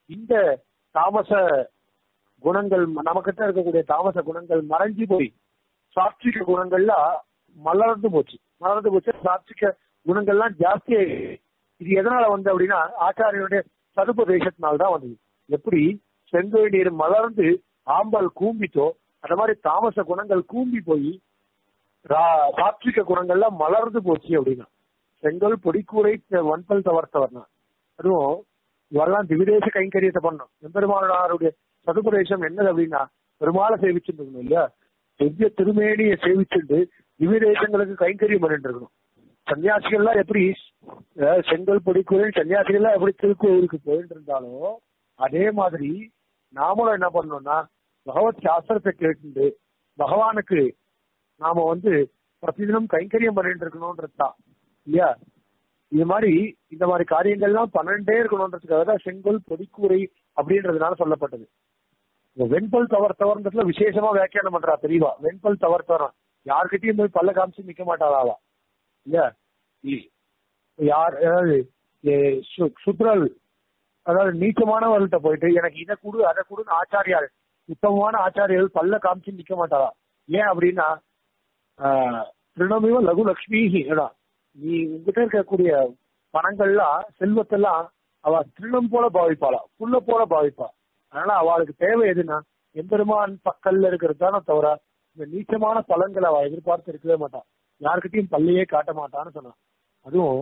இந்த தாமச குணங்கள் நமக்கிட்ட இருக்கக்கூடிய தாமச குணங்கள் மறைஞ்சு போய் சாத்விக குணங்கள்லாம் மலர்ந்து போச்சு மலர்ந்து போச்சு சாத்விக குணங்கள்லாம் ஜாஸ்தியா இது எதனால வந்து அப்படின்னா ஆச்சாரியனுடைய சதுபதேசத்தினால்தான் வந்தது எப்படி செங்கோய் நீர் மலர்ந்து ஆம்பல் கூம்பித்தோ அந்த மாதிரி தாமச குணங்கள் கூம்பி போய் ரா- சாத்விக குணங்கள்லாம் மலர்ந்து போச்சு அப்படின்னா செங்கல் பொடிக்கூரை வன்பல் தவர்த்தவர்னா அதுவும் இவரெல்லாம் திவிதேச கைங்கரியத்தை பண்ணணும் எம்பெருமானாருடைய சதுபதேசம் என்னது அப்படின்னா பெருமாளை சேவிச்சுட்டு இருக்கணும் இல்லையா திவ்ய திருமேனியை சேவிச்சுட்டு திவிதேசங்களுக்கு கைங்கரியம் பண்ணிட்டு இருக்கணும் சன்னியாசிகள்லாம் எப்படி அஹ், செங்கல் பொடிக்கூரை சன்னியாசிகள்லாம் எப்படி திருக்கோயிலுக்கு போயிட்டு இருந்தாலும் அதே மாதிரி நாமளும் என்ன பண்ணணும்னா பகவத் சாஸ்திரத்தை கேட்டு பகவானுக்கு நாம வந்து பிரதிதினம் கைங்கரியம் பண்ணிட்டு இருக்கணும்ன்றது தான் இல்லையா இது மாதிரி இந்த மாதிரி காரியங்கள்லாம் பன்னெண்டே இருக்கணும்ன்றதுக்காக தான் செங்கல் பொடிக்கூரை அப்படின்றதுனால சொல்லப்பட்டது இந்த வெண்பல் தவறு தவறுன்றதுல விசேஷமா வியாக்கியானம் பண்றா தெரியவா வெண்பல் தவறு தவறம் யார்கிட்டயும் போய் பல்ல காமிச்சு நிக்க மாட்டாளாவா இல்லையா இ- யார் அதாவது எ, சு- சுத்ரல் அதாவது நீச்சமானவர்கள்ட்ட போயிட்டு எனக்கு இதை கொடு அதை கொடுன்னு ஆச்சாரியார் உத்தமமான ஆச்சாரியர்கள் பல்ல காமிச்சு நிக்க மாட்டாளா ஏன் அப்படின்னா ஆஹ், திருணமிவ லகு லக்ஷ்மி நீ உங்ககிட்ட இருக்கக்கூடிய பணங்கள்லாம் செல்வத்தெல்லாம் அவ திருணம் போல பாவிப்பாளா புல்ல போல பாவிப்பா அதனால அவளுக்கு தேவை எதுன்னா எம்பெருமான் பக்கல்ல இருக்கிறது தானே தவிர இந்த நீச்சமான பலன்களை அவ எதிர்பார்த்து இருக்கவே மாட்டான் யாருக்கிட்டையும் பல்லையே காட்ட மாட்டான்னு சொன்னான் அதுவும்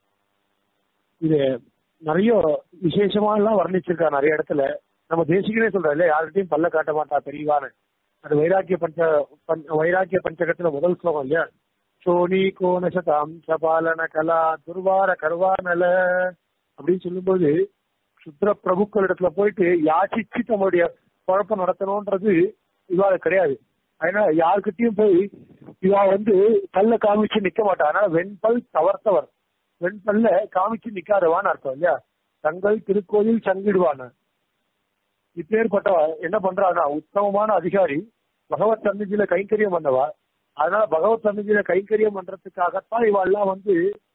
இது நிறைய விசேஷமா எல்லாம் வர்ணிச்சிருக்கா நிறைய இடத்துல நம்ம தேசிகனே சொல்ற இல்லையா யார்கிட்டயும் பல்ல காட்ட மாட்டா பெரியவான்னு அது வைராக்கிய பஞ்ச பஞ்ச- வைராக்கிய பஞ்சகத்துல முதல் ஸ்லோகம் இல்லையா சோனி கோணசதாம் சபாலன கலா துர்வார கருவானல அப்படின்னு சொல்லும்போது சுத்ர பிரபுக்கள் இடத்துல போயிட்டு யாச்சிச்சு தம்முடைய குழப்பம் நடத்தணும்ன்றது இவாள கிடையாது அதனால யாருக்கிட்டையும் போய் இவா வந்து பல்ல காமிச்சு நிக்க மாட்டா அதனால வெண்பல் தவர்த்தவர் வெண்பல்ல காமிச்சு நிக்காதவான்னு அர்த்தம் இல்லையா தங்கள் திருக்கோயில் சங்கிடுவான்னு இப்பேற்பட்டவ என்ன பண்றான்னா உத்தமமான அதிகாரி பகவத் சந்நிதியில கைங்கரியம் பண்ணவா அதனால பகவத் சந்நிதியில கைங்கரியம் பண்றதுக்காகத்தான் இவாள்லாம் வந்து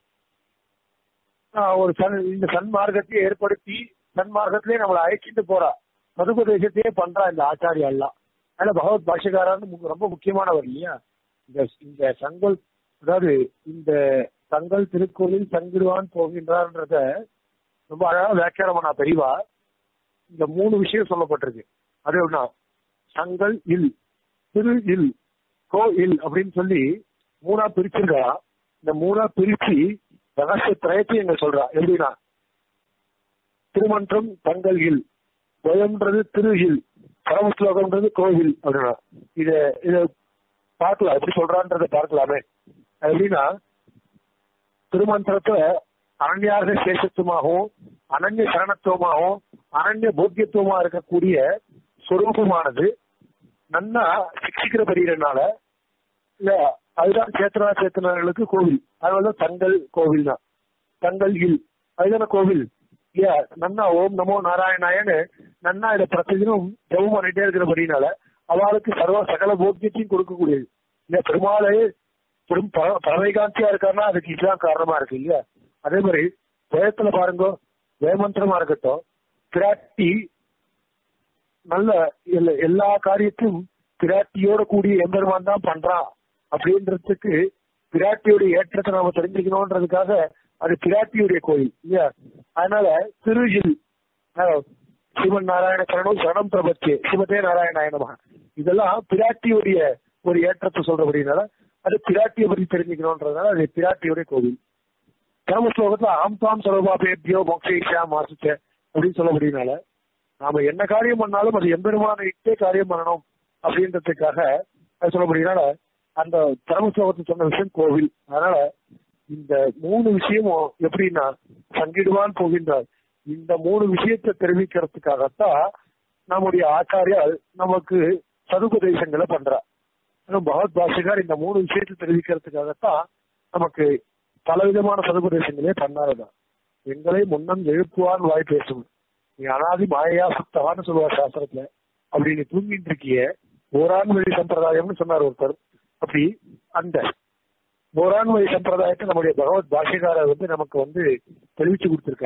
ஆஹ், ஒரு சன் இந்த சன்மார்க்கத்தையே ஏற்படுத்தி சன்மார்க்கத்திலே நம்மளை அழைச்சிட்டு போறா மதுபதேசத்தையே பண்றா இந்த ஆச்சாரியா எல்லாம் அதனால பகவத் பாஷகாரான்னு மு- ரொம்ப முக்கியமானவர் இல்லையா இந்த இந்த சங்கல் அதாவது இந்த தங்கள் திருக்கோவில் தங்கிடுவான் போகின்றார்ன்றத ரொம்ப அழகா வியாக்கியானம் பண்ணா பெரியவா இந்த மூணு விஷயம் சொல்லப்பட்டிருக்கு அது எப்படின்னா சங்கல் இல் திரு இல் கோ இல் அப்படின்னு சொல்லி மூணா பிரிச்சிருக்கா இந்த மூணா பிரிச்சு ரகசிய திரயத்தையும் சொல்றா எப்படின்னா திருமன்றம் தங்கள் இல் துவயம்ன்றது திரு இல் பரமஸ்லோகம்ன்றது கோவில் அப்படின்னா இத இத பார்க்கலாம் எப்படி சொல்றான்றத பார்க்கலாமே அது எப்படின்னா திருமந்திரத்தை அனன்யாக சேஷத்துவமாகவும் அனன்ய சரணத்துவமாகவும் அனன்ய போக்கியத்துவமா இருக்கக்கூடிய சொரூபமானது நன்னா சிக்ஷிக்கிற பெரியனால இல்ல அதுதான் சேத்தனா சேத்தனர்களுக்கு கோவில் அதனால தங்கள் கோவில் தான் தங்கள் இல் அதுதானே கோவில் இல்லையா நன்னா ஓம் நமோ நாராயணாயன்னு நன்னா இதை பிரதிதினம் ஜெபம் பண்ணிட்டே இருக்கிறபடினால அவளுக்கு சர்வ சகல போக்கியத்தையும் கொடுக்கக்கூடியது இல்ல பெருமாளே பெரும் பர- பரமைகாந்தியா இருக்காருன்னா அதுக்கு இதுதான் காரணமா இருக்கு இல்லையா அதே மாதிரி வேதத்துல பாருங்க வேமந்திரமா இருக்கட்டும் பிராட்டி நல்ல எல்லா- எல்லா காரியத்தையும் பிராட்டியோட கூடிய எம்பெருமான் தான் பண்றான் அப்படின்றதுக்கு பிராட்டியுடைய ஏற்றத்தை நாம தெரிஞ்சுக்கணும்ன்றதுக்காக அது பிராட்டியுடைய கோயில் இல்லையா அதனால திருஜில் சிவன் நாராயண சரணம் சரணம் பிரபத்தியே சிவதே நாராயணாய நமஹ இதெல்லாம் பிராட்டியுடைய ஒரு ஏற்றத்தை சொல்றபடினால அது பிராட்டியை பற்றி தெரிஞ்சுக்கணும்ன்றதுனால அது பிராட்டியுடைய கோவில் கர்ம ஸ்லோகத்துல ஆம் தாம் சர்வாபேபியோ மோக்ஷேஷா மாசுச்ச அப்படின்னு சொல்லபடினால நாம என்ன காரியம் பண்ணாலும் அது எம்பெருமான இட்டே காரியம் பண்ணணும் அப்படின்றதுக்காக அது சொல்லபடினால அந்த கர்ம ஸ்லோகத்தை சொன்ன விஷயம் கோவில் அதனால இந்த மூணு விஷயமும் எப்படின்னா சங்கிடுவான் போகின்றார் இந்த மூணு விஷயத்தை தெரிவிக்கிறதுக்காகத்தான் நம்முடைய ஆச்சாரியால் நமக்கு சதுபதேசங்களை பண்றார் ஆனா பகவத் பாஷகர் இந்த மூணு விஷயத்தை தெரிவிக்கிறதுக்காகத்தான் நமக்கு பலவிதமான சதுபதேசங்களே பண்ணாருதான் எங்களை முன்னம் எழுப்புவான் வாய் பேசும் நீ அனாதி மாயா சுத்தவான்னு சொல்லுவார் சாஸ்திரத்துல அப்படி நீ தூங்கிட்டு இருக்கிய ஓரான் வழி சம்பிரதாயம்னு சொன்னார் ஒருத்தர் அப்படி அந்த ஓரான் வழி சம்பிரதாயத்தை நம்முடைய பகவத் பாஷகாரர் வந்து நமக்கு வந்து தெரிவிச்சு கொடுத்திருக்காரு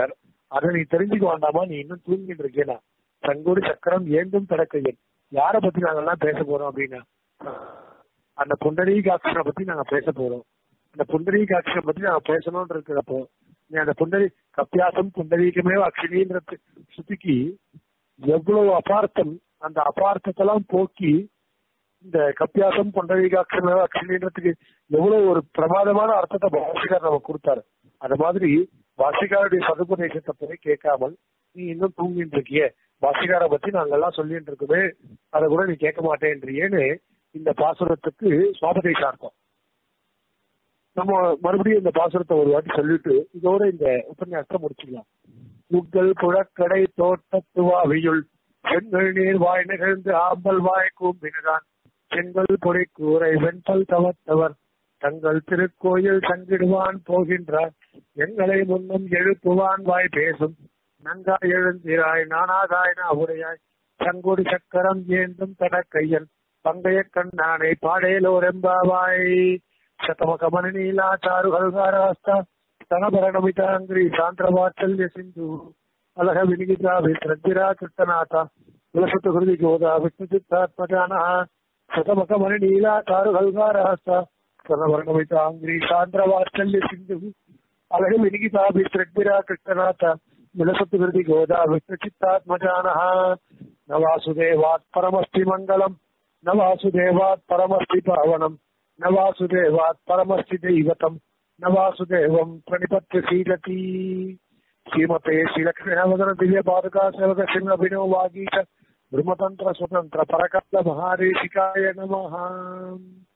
அதை நீ தெரிஞ்சுக்க வேண்டாமா நீ இன்னும் தூங்கிட்டு இருக்கேனா சங்கோடு சக்கரம் ஏந்தும் தடக்கையன் யார பத்தி நாங்கெல்லாம் பேச போறோம் அப்படின்னா அந்த புண்டரீகாட்சனை பத்தி நாங்க பேச போறோம் அந்த புண்டரீகாட்சனை பத்தி நாங்க பேசணும்னு இருக்கிறப்போ நீ அந்த புண்டரி கப்பியாசம் புண்டரீகமே அக்ஷினின்ற சுத்திக்கு எவ்வளவு அபார்த்தம் அந்த அபார்த்தத்தெல்லாம் போக்கி இந்த கப்பியாசம் புண்டரீகாட்சமே அக்ஷினின்றதுக்கு எவ்வளவு ஒரு பிரமாதமான அர்த்தத்தை பாஷிகார் நமக்கு கொடுத்தாரு அந்த மாதிரி பாஷிகாருடைய சதுபதேசத்தை போய் கேட்காமல் நீ இன்னும் தூங்கிட்டு இருக்கிய பாஷிகார பத்தி நாங்கெல்லாம் சொல்லிட்டு இருக்குமே அதை கூட நீ கேட்க மாட்டேன்றியேன்னு இந்த பாசுரத்துக்கு சுவாபதேசார்த்தம் நம்ம மறுபடியும் இந்த பாசுரத்தை ஒரு வாட்டி சொல்லிட்டு இதோட இந்த உபன்யாசத்தை முடிச்சுக்கலாம் உங்கள் புழக்கடை தோட்டத்துவாவியுள் செங்கல் நீர் வாய் நிகழ்ந்து ஆம்பல் வாய் கூம்பினான் செங்கல் பொடி கூரை வெண்பல் தவத்தவர் தங்கள் திருக்கோயில் தங்கிடுவான் போகின்றார் எங்களை முன்னும் எழுப்புவான் வாய் பேசும் நன்காய் எழுந்திராய் நானாதாய் நாவுடையாய் சங்கொடி சக்கரம் ஏந்தும் தடக்கையன் பங்கைய கண்ணானை பாடேலோரெம்பாவாய் శతమకమణ నీలా చారు హల్గారాస్త స్తనభరణమితాంగ్రి సాంద్రవాత్సల్య సింధు అలహ వినిగితాభి శ్రద్ధిరా కృష్ణనాథ విలసత హృది గోదా విష్ణు చిత్తాత్మజాన శతమకమణ నీలా చారు హల్గారాస్త స్తనభరణమితాంగ్రి సాంద్రవాత్సల్య సింధు అలహ వినిగితాభి శ్రద్ధిరా కృష్ణనాథ విలసత హృది గోదా విష్ణు చిత్తాత్మజాన నవాసుదేవాత్ పరమస్తి మంగళం నవాసుదేవాత్ పరమస్తి పావనం न वासुदेवात् परमस्ति दैवतम् न वासुदेवम् प्रणिपत्य सीदति श्रीमते श्रीलक्ष्मीनवदन दिव्य पादका सेवक सिंह अभिनव वागीश ब्रह्मतन्त्र स्वतन्त्र परकाल महादेशिकाय नमः